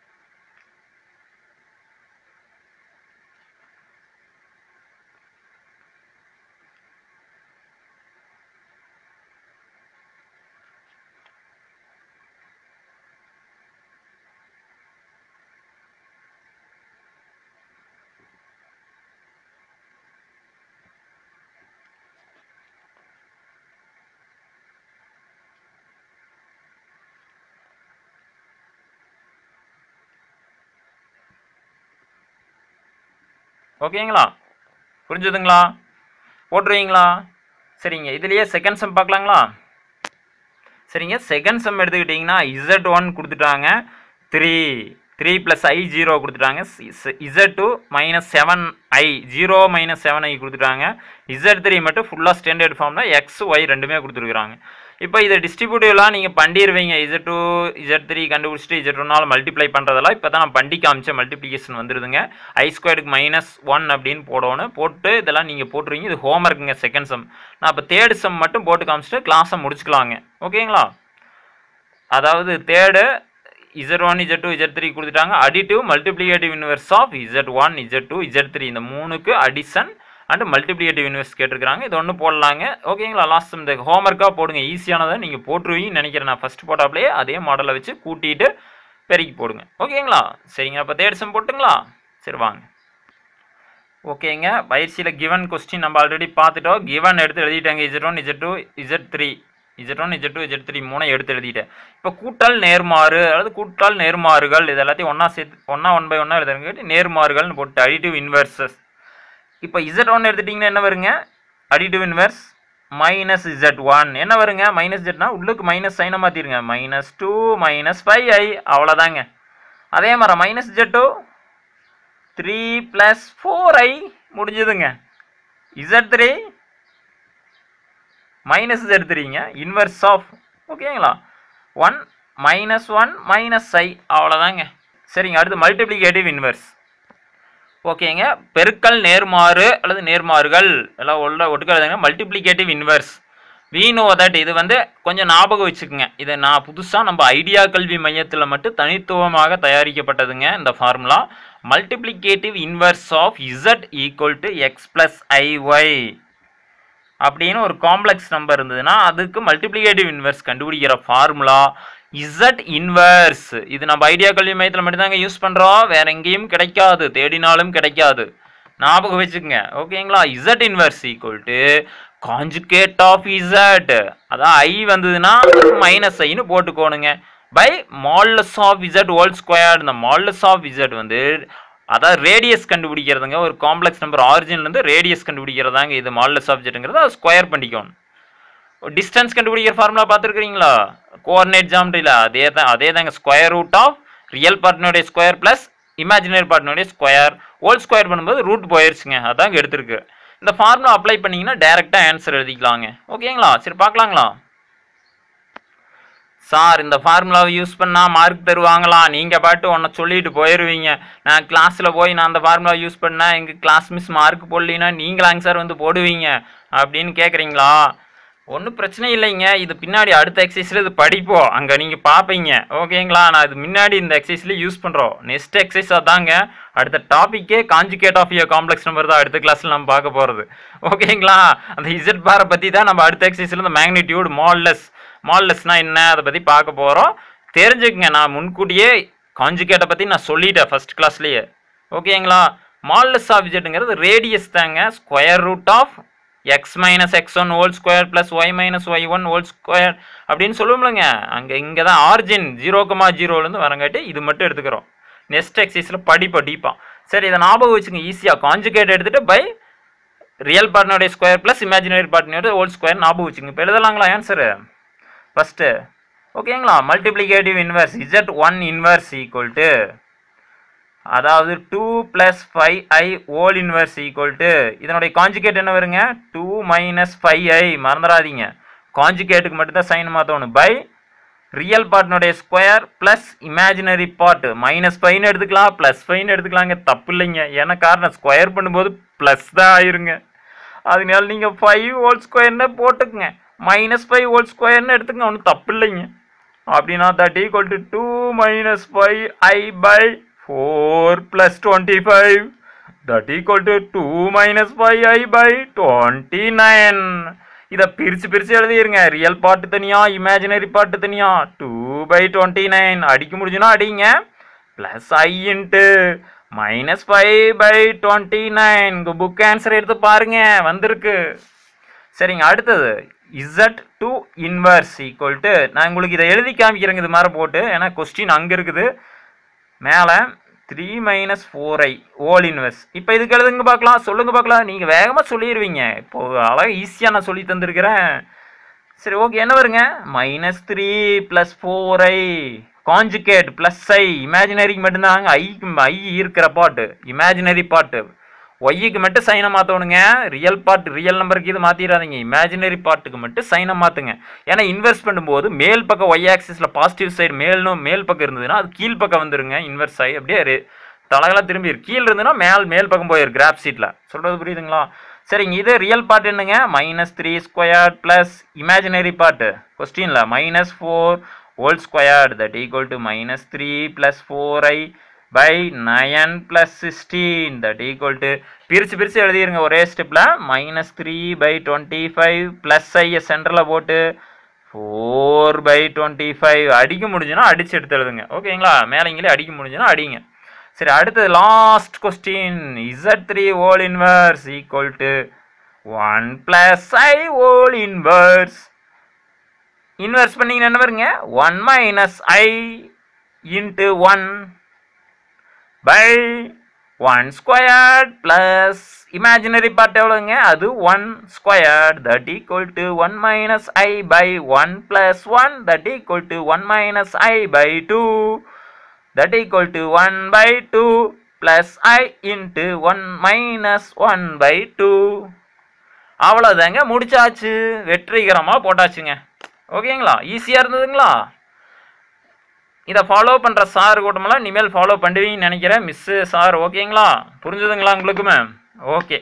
ஓகேங்களா புரிஞ்சுதுங்களா போட்டுருவீங்களா சரிங்க இதுலேயே செகண்ட் சம் பார்க்கலாங்களா சரிங்க செகண்ட் சம் எடுத்துக்கிட்டிங்கன்னா இசட் ஒன் கொடுத்துட்டாங்க த்ரீ த்ரீ ப்ளஸ் ஐ ஜீரோ கொடுத்துட்டாங்க z two minus seven i zero minus seven i கொடுத்துட்டாங்க இசட் த்ரீ மட்டும் ஃபுல்லாக ஸ்டாண்டர்ட் ஃபார்மில் எக்ஸ் ஒய் ரெண்டுமே கொடுத்துருக்குறாங்க இப்போ இதை டிஸ்ட்ரிபியூட்டிவ்லாம் நீங்கள் பண்ணிடுவீங்க இசட் டூ இசட் த்ரீ கண்டுபிடிச்சிட்டு இசட் ஒன்னால் மல்டிப்ளை பண்ணுறதெல்லாம் இப்போ தான் நான் பண்டி காமிச்ச மல்டிப்ளிகேஷன் வந்துடுதுங்க ஐ ஸ்கொயருக்கு மைனஸ் ஒன் அப்படின்னு போடணும் போட்டு இதெல்லாம் நீங்கள் போட்டுருவீங்க இது ஹோம் ஒர்க்குங்க செகண்ட் சம் நான் இப்போ தேர்ட் சம் மட்டும் போட்டு காமிச்சிட்டு கிளாஸை முடிச்சுக்கலாங்க ஓகேங்களா அதாவது third z one Z two Z three கொடுத்துட்டாங்க additive multiplicative inverse of z one Z two Z three இந்த மூணுக்கு அடிஷன் அண்ட் மல்டிப்ளிகேட்டிவ் இன்வெர்ஸ் கேட்டிருக்காங்க இது ஒன்று போடலாங்க ஓகேங்களா லாஸ்ட் இந்த ஹோம்ஒர்க்காக போடுங்க ஈஸியானதை நீங்கள் போட்டுருவீங்கன்னு நினைக்கிறேன் நான் ஃபஸ்ட் போட்டாப்லேயே அதே மாடலை வச்சு கூட்டிட்டு பெருக்கி போடுங்க ஓகேங்களா சரிங்க அப்போ தேர்ட் சம் போட்டுங்களா சரி வாங்க ஓகேங்க பயிற்சியில் கிவன் கொஸ்டின் நம்ம ஆல்ரெடி பார்த்துட்டோம் கிவன் எடுத்து எழுதிட்டாங்க z one Z two Z three z one Z two Z three மூணை எடுத்து எழுதிட்டேன் இப்போ கூட்டல் நேர்மாறு அதாவது கூட்டல் நேர்மாறுகள் இது எல்லாத்தையும் ஒன்றா சேர்த்து ஒன்றா ஒன் பை ஒன்றா எழுதுறங்காட்டி நேர்மாறுகள்னு போட்டு அடிட்டிவ் இன்வெர்சஸ் இப்போ இசட் ஒன் எடுத்துட்டிங்கன்னா என்ன வருங்க additive inverse minus z one என்ன வருங்க மைனஸ் இசட்னா உள்ளுக்கு மைனஸ் சைனை மாற்றிருங்க minus two minus five i அவ்வளோதாங்க அதே மாதிரி minus z two three plus four i முடிஞ்சதுங்க இசட் த்ரீ மைனஸ் இசட் த்ரீங்க இன்வெர்ஸ் ஆஃப் ஓகேங்களா one minus one minus i அவ்வளோதாங்க சரிங்க அடுத்து மல்டிப்ளிகேட்டிவ் இன்வெர்ஸ் ஓகேங்க பெருக்கல் நேர்மாறு அல்லது நேர்மாறுகள் எல்லாம் உள்ள ஒட்டுக்கிறதுங்க multiplicative inverse we know that இது வந்து கொஞ்சம் ஞாபகம் வச்சுக்கோங்க இதை நான் புதுசாக நம்ம ஐடியா கல்வி மையத்தில் மட்டும் தனித்துவமாக தயாரிக்கப்பட்டதுங்க இந்த formula multiplicative inverse of z equal to X plus i y அப்படின்னு ஒரு காம்ப்ளெக்ஸ் நம்பர் இருந்ததுன்னா அதுக்கு மல்டிப்ளிகேட்டிவ் இன்வெர்ஸ் கண்டுபிடிக்கிற ஃபார்முலா இசட் இன்வெர்ஸ் இது நம்ம ஐடியா கல்வி மையத்தில் மட்டும்தாங்க யூஸ் பண்ணுறோம் வேற எங்கேயும் கிடைக்காது தேடினாலும் கிடைக்காது ஞாபகம் வச்சுக்கோங்க ஓகேங்களா z inverse equal to conjugate of z அதான் ஐ வந்ததுன்னா மைனஸ் ஐன்னு போட்டுக்கோணுங்க by modulus of z whole square இந்த மால்லஸ் ஆஃப் இசட் வந்து அதாவது ரேடியஸ் கண்டுபிடிக்கிறதுங்க ஒரு காம்ப்ளெக்ஸ் நம்பர் ஆரிஜின்லேருந்து ரேடியஸ் கண்டுபிடிக்கிறதாங்க இது மால்லஸ் ஆஃப் இசட்டுங்கிறது அதை ஸ்கொயர் பண்ணிக்கணும் டிஸ்டன்ஸ் கண்டுபிடிக்கிற ஃபார்முலா பார்த்துருக்கீங்களா கோஆர்டினேட் ஜாமெட்ரியில் அதே தான் அதே தாங்க ஸ்கொயர் ரூட் ஆஃப் ரியல் பார்ட்னுடைய ஸ்கொயர் ப்ளஸ் இமேஜினரி பார்ட்னுடைய ஸ்கொயர் ஹோல் ஸ்கொயர் பண்ணும்போது ரூட் போயிருச்சுங்க அதாங்க எடுத்திருக்கு இந்த ஃபார்முலா அப்ளை பண்ணீங்கன்னா டேரெக்டாக ஆன்சர் எழுதிக்கலாங்க ஓகேங்களா சரி பார்க்கலாங்களா சார் இந்த ஃபார்முலாவை யூஸ் பண்ணால் மார்க் தருவாங்களாம் நீங்கள் பாட்டு ஒன்றை சொல்லிட்டு போயிடுவீங்க நான் கிளாஸில் போய் நான் அந்த ஃபார்முலா யூஸ் பண்ணால் எங்கள் கிளாஸ் மிஸ் மார்க் போடலின்னா நீங்களாங்க சார் வந்து போடுவீங்க அப்படின்னு கேட்குறீங்களா ஒன்றும் பிரச்சனை இல்லைங்க இது பின்னாடி அடுத்த எக்ஸசைஸில் இது படிப்போம் அங்கே நீங்கள் பார்ப்பீங்க ஓகேங்களா நான் இது முன்னாடி இந்த எக்ஸசைஸில் யூஸ் பண்ணுறோம் நெக்ஸ்ட் எக்ஸசைஸ் அதாங்க அடுத்த டாப்பிக்கே conjugate of a complex number தான் அடுத்த கிளாஸில் நம்ம பார்க்க போகிறது ஓகேங்களா அந்த இசட் பாரை பற்றி தான் நம்ம அடுத்த எக்ஸசைஸில் இந்த மேக்னிடியூட் மால்லஸ் மால்லஸ்னால் என்ன அதை பற்றி பார்க்க போகிறோம் தெரிஞ்சுக்கங்க நான் முன்கூட்டியே காஞ்சுகேட்டை பற்றி நான் சொல்லிட்டேன் ஃபர்ஸ்ட் கிளாஸ்லேயே ஓகேங்களா மால்லஸ் ஆஃப் இசட்டுங்கிறது ரேடியஸ் தாங்க square root of x minus x one whole square plus y minus y one whole square அப்படின்னு சொல்லுவோம்லங்க அங்கே இங்கே தான் ஆர்ஜின் ஜீரோ கமா ஜீரோலேருந்து வரங்காட்டி இது மட்டும் எடுத்துக்கிறோம் நெக்ஸ்ட் எக்ஸைஸில் படிப்போம் டீப்பாக சரி இதை ஞாபகம் வச்சுங்க ஈஸியாக காஞ்சுகேட் எடுத்துகிட்டு பை ரியல் பார்ட்னருடைய ஸ்கொயர் ப்ளஸ் இமேஜினரி பார்ட்னருடைய ஹோல் ஸ்கொயர் ஞாபகம் வச்சுங்க இப்போ எழுதலாங்களா ஆன்சரு ஃபஸ்ட்டு ஓகேங்களா multiplicative inverse z one inverse equal to அதாவது two plus five i whole inverse equal to இதனுடைய காஞ்சுகேட் என்ன வருங்க டூ மைனஸ் ஃபைவ் ஐ மறந்துடாதீங்க காஞ்சுகேட்டுக்கு மட்டும்தான் சைன் மாற்றணும் பை ரியல் பார்ட்னுடைய square plus imaginary part minus ஃபைவ்னு எடுத்துக்கலாம் ப்ளஸ் ஃபைவ்னு எடுத்துக்கலாங்க தப்பு இல்லைங்க ஏன்னா காரணம் ஸ்கொயர் பண்ணும்போது ப்ளஸ் தான் ஆயிருங்க அதனால நீங்கள் ஃபைவ் ஹோல் ஸ்கொயர்னு போட்டுக்குங்க மைனஸ் ஃபைவ் ஹோல் ஸ்கொயர்னு எடுத்துக்கங்க ஒன்றும் தப்பு இல்லைங்க அப்படின்னா that equal to two minus five i by four plus twenty five that equal to two minus five i by twenty nine இதை பிரித்து பிரித்து எழுதிருங்க ரியல் பாட்டு தனியா இமேஜினரி பாட்டு தனியா டூ பை டுவெண்ட்டி நைன் அடிக்க முடிஞ்சுன்னா அடிங்க plus i into minus five by twenty nine உங்கள் புக் ஆன்சர் எடுத்து பாருங்க வந்திருக்கு சரிங்க அடுத்தது z two inverse equal to நான் உங்களுக்கு இதை எழுதி காமிக்கிறேங்க இது மாதிரி போட்டு ஏன்னா கொஸ்டின் அங்கே இருக்குது மேலே three minus four i whole inverse இப்போ இதுக்கு எழுதுங்க பார்க்கலாம் சொல்லுங்க பார்க்கலாம் நீங்கள் வேகமாக சொல்லிடுவீங்க இப்போ அழகாக ஈஸியாக நான் சொல்லி தந்திருக்கிறேன் சரி ஓகே என்ன வருங்க minus three plus four i conjugate plus i இமேஜினரிக்கு மட்டும்தாங்க ஐக்கு ஐ இருக்கிற பாட்டு இமேஜினரி பாட்டு ஒய்க்கு மட்டும் சைனை மாற்றணுங்க ரியல் பார்ட் ரியல் நம்பருக்கு இது மாற்றிடாதீங்க இமேஜினரி பார்ட்டுக்கு மட்டும் சைனை மாற்றுங்க ஏன்னா இன்வெர்ஸ் பண்ணும்போது மேல் பக்கம் ஒய் ஆக்சிஸில் பாசிட்டிவ் சைடு மேல்னும் மேல் பக்கம் இருந்ததுன்னா அது கீழ் பக்கம் வந்துருங்க இன்வெர்ஸ் ஆகி அப்படியே ரெ- தலைகளாக திரும்பி இருக்கு. கீழ் இருந்ததுன்னா மேல் மேல் பக்கம் போயிரு கிராப் சீட்டில் சொல்கிறது புரியுதுங்களா சரிங்க இது ரியல் பார்ட் என்னங்க minus three square plus imaginary part கொஸ்டினில் minus four whole square that equal to minus three plus four i by nine plus sixteen that equal to பிரித்து பிரித்து எழுதிருங்க ஒரே ஸ்டெப்பில் minus three by twenty five plus ஐயை சென்டரில் போட்டு four by twenty five அடிக்க முடிஞ்சுன்னா அடிச்சு எடுத்து எழுதுங்க ஓகேங்களா மேலேங்களே அடிக்க முடிஞ்சுன்னா அடிங்க சரி அடுத்தது last question z three whole inverse equal to one plus i whole inverse inverse பண்ணீங்கன்னா என்ன வருங்க one minus i into one by one squared plus imaginary part எவ்வளோங்க அது one squared that equal to one minus i by one plus one that equal to one minus i by two that equal to one by two plus i into one minus one by two அவ்வளோதாங்க முடிச்சாச்சு வெற்றிகரமாக போட்டாச்சுங்க ஓகேங்களா ஈஸியாக இருந்ததுங்களா இதை follow பண்ணுற sir கூட்டமெல்லாம் இனிமேல் follow பண்ணுவீங்கன்னு நினைக்கிறேன் மிஸ்ஸு சார் ஓகேங்களா புரிஞ்சுதுங்களா உங்களுக்குமே ஓகே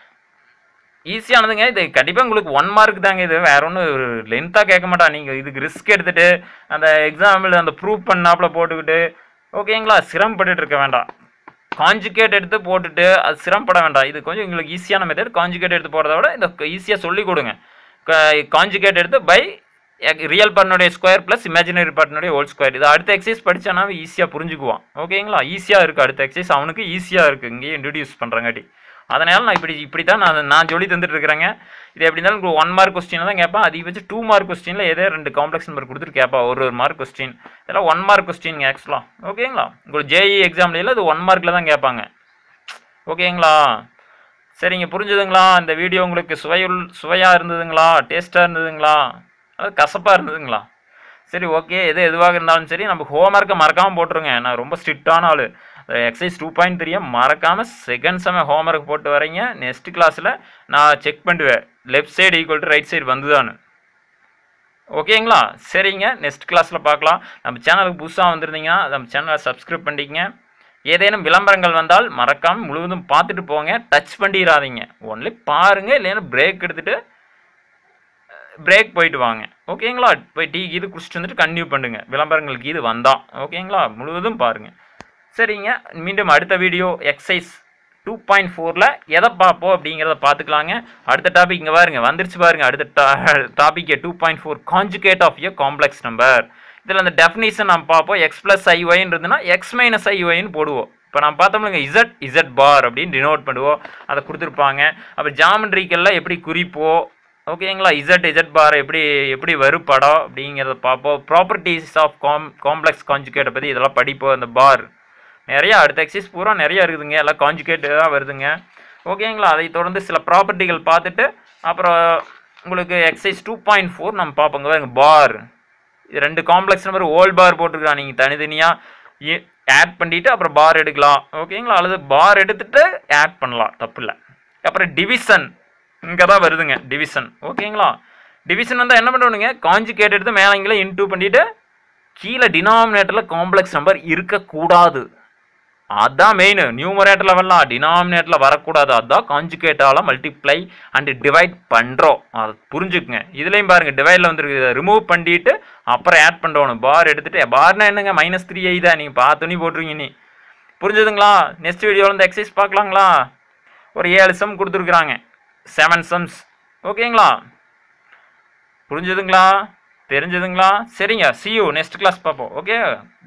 ஈஸியானதுங்க இது கண்டிப்பாக உங்களுக்கு ஒன் மார்க் தாங்க இது வேற ஒன்றும் ஒரு லென்த்தாக கேட்க மாட்டான் நீங்கள் இதுக்கு ரிஸ்க் எடுத்துகிட்டு அந்த எக்ஸாம்பிள் அந்த ப்ரூவ் பண்ணாப்புல போட்டுக்கிட்டு ஓகேங்களா சிரமப்பட்டுட்டு இருக்க வேண்டாம் காஞ்சுகேட் எடுத்து போட்டுட்டு அது சிரமப்பட வேண்டாம் இது கொஞ்சம் உங்களுக்கு ஈஸியான மெத்தட் காஞ்சுகேட் எடுத்து போகிறத விட இந்த ஈஸியாக சொல்லி கொடுங்க காஞ்சுகேட் எடுத்து பை ரியல் பார்ட்னுடைய ஸ்கொயர் ப்ளஸ் இமேஜினரி பார்ட்னுடைய ஹோல் ஸ்கொயர் இது அடுத்த எக்ஸசைஸ் படித்தானா ஈஸியாக புரிஞ்சுக்குவான் ஓகேங்களா ஈஸியாக இருக்குது அடுத்த எக்ஸசைஸ் அவனுக்கு ஈஸியாக இருக்குது இங்கேயே இன்ட்ரடியூஸ் பண்ணுறங்காட்டி அதனால் நான் இப்படி இப்படி தான் நான் நான் சொல்லி தந்துட்டு இருக்கிறேங்க இது எப்படி இருந்தாலும் உங்களுக்கு ஒன் மார்க் கொஸ்டின் தான் கேட்பேன் அதிகபட்சம் டூ மார்க் கொஸ்டினில் ஏதோ ரெண்டு காம்ப்ளெக்ஸ் நம்பர் கொடுத்துட்டு கேட்பா ஒரு ஒரு மார்க் கொஸ்டின் இதெல்லாம் ஒன் மார்க் கொஸ்டின் ஆக்சுவலாக ஓகேங்களா உங்களுக்கு ஜேஇ எக்ஸாம்ல இது ஒன் மார்க்கில் தான் கேட்பாங்க ஓகேங்களா சரிங்க புரிஞ்சுதுங்களா இந்த வீடியோ உங்களுக்கு சுவையுள் சுவையாக இருந்ததுங்களா டேஸ்ட்டாக இருந்ததுங்களா அது கசப்பாக இருந்ததுங்களா சரி ஓகே எது எதுவாக இருந்தாலும் சரி நம்ம ஹோம்ஒர்க்கை மறக்காமல் போட்டுருங்க நான் ரொம்ப ஸ்ட்ரிக்டான ஆள் எக்ஸசைஸ் டூ பாயிண்ட் த்ரீயை மறக்காமல் செகண்ட் செம ஹோம்ஒர்க் போட்டு வரீங்க நெக்ஸ்ட் கிளாஸில் நான் செக் பண்ணுவேன் left side equal to right side வந்துதான்னு ஓகேங்களா சரிங்க நெக்ஸ்ட் கிளாஸில் பார்க்கலாம் நம்ம சேனலுக்கு புதுசாக வந்திருந்தீங்கன்னா நம்ம சேனலை சப்ஸ்கிரைப் பண்ணிக்கங்க ஏதேனும் விளம்பரங்கள் வந்தால் மறக்காமல் முழுவதும் பார்த்துட்டு போங்க டச் பண்ணிடாதீங்க ஒன்லி பாருங்கள் இல்லைன்னா பிரேக் எடுத்துகிட்டு பிரேக் போயிட்டு வாங்க ஓகேங்களா போய் டீ இது குடிச்சிட்டு வந்துட்டு கன்டினியூ பண்ணுங்க விளம்பரங்களுக்கு இது வந்தால் ஓகேங்களா முழுவதும் பாருங்கள் சரிங்க மீண்டும் அடுத்த வீடியோ எக்ஸசைஸ் டூ பாயிண்ட் ஃபோரில் எதை பார்ப்போம் அப்படிங்கிறத பார்த்துக்கலாங்க அடுத்த டாபிக் இங்கே பாருங்க வந்துருச்சு பாருங்க அடுத்த topic two point four conjugate of a complex number இதில் அந்த டெஃபினிஷன் நம்ம பார்ப்போம் எக்ஸ் ப்ளஸ் ஐஒய்ன்னு இருந்ததுன்னா எக்ஸ் மைனஸ் ஐஒய்ன்னு போடுவோம் இப்போ நான் பார்த்தோம்லங்க இசட் இசட் பார் அப்படின்னு டினோட் பண்ணுவோம் அதை கொடுத்துருப்பாங்க அப்போ ஜாமெண்ட்ரிக்கெல்லாம் எப்படி குறிப்போம் ஓகேங்களா இசட் இசட் பார் எப்படி எப்படி வருப்படம் அப்படிங்கிறத பார்ப்போம் ப்ராப்பர்ட்டிஸ் ஆஃப் காம் காம்ப்ளெக்ஸ் கான்ஜுகேட்டை பற்றி இதெல்லாம் படிப்போம் அந்த பார் நிறையா அடுத்த எக்ஸசைஸ் பூரா நிறையா இருக்குதுங்க எல்லாம் கான்ஜுகேட் தான் வருதுங்க ஓகேங்களா அதை தொடர்ந்து சில ப்ராப்பர்ட்டிகள் பார்த்துட்டு அப்புறம் உங்களுக்கு எக்ஸசைஸ் டூ பாயிண்ட் ஃபோர் நம்ம பார்ப்போங்க பாருங்க பார் இது ரெண்டு காம்ப்ளெக்ஸ் நம்பர் ஓல் பார் போட்டிருக்கான் நீங்கள் தனித்தனியாக ஆட் பண்ணிட்டு அப்புறம் பார் எடுக்கலாம் ஓகேங்களா அல்லது பார் எடுத்துட்டு ஆட் பண்ணலாம் தப்பு இல்லை அப்புறம் டிவிஷன் இங்கே தான் வருதுங்க டிவிஷன் ஓகேங்களா டிவிஷன் வந்தால் என்ன பண்ணுவானுங்க காஞ்சுகேட் எடுத்து மேலே இங்கே இன்டூ பண்ணிவிட்டு கீழே டினாமினேட்டரில் காம்ப்ளெக்ஸ் நம்பர் இருக்கக்கூடாது அதான் மெயின் நியூமரேட்டரில் வரலாம் டினாமினேட்டரில் வரக்கூடாது அதான் காஞ்சுகேட்டால் மல்டிப்ளை அண்ட் டிவைட் பண்ணுறோம் அதை புரிஞ்சுக்குங்க இதுலேயும் பாருங்கள் டிவைடில் வந்துருக்கு இதை ரிமூவ் பண்ணிட்டு அப்புறம் ஆட் பண்ணுறோம் பார் எடுத்துகிட்டு பார்னா என்னங்க மைனஸ் த்ரீ ஐதா நீங்கள் பார்த்துனி போட்டுருவீங்க நீ புரிஞ்சுதுங்களா நெக்ஸ்ட் வீடியோவில் இந்த எக்ஸசைஸ் பார்க்கலாங்களா ஒரு ஏழு சம் கொடுத்துருக்குறாங்க செவன் சம்ஸ் ஓகேங்களா புரிஞ்சுதுங்களா தெரிஞ்சதுங்களா சரிங்க சி யூ நெக்ஸ்ட் கிளாஸ் பார்ப்போம் ஓகே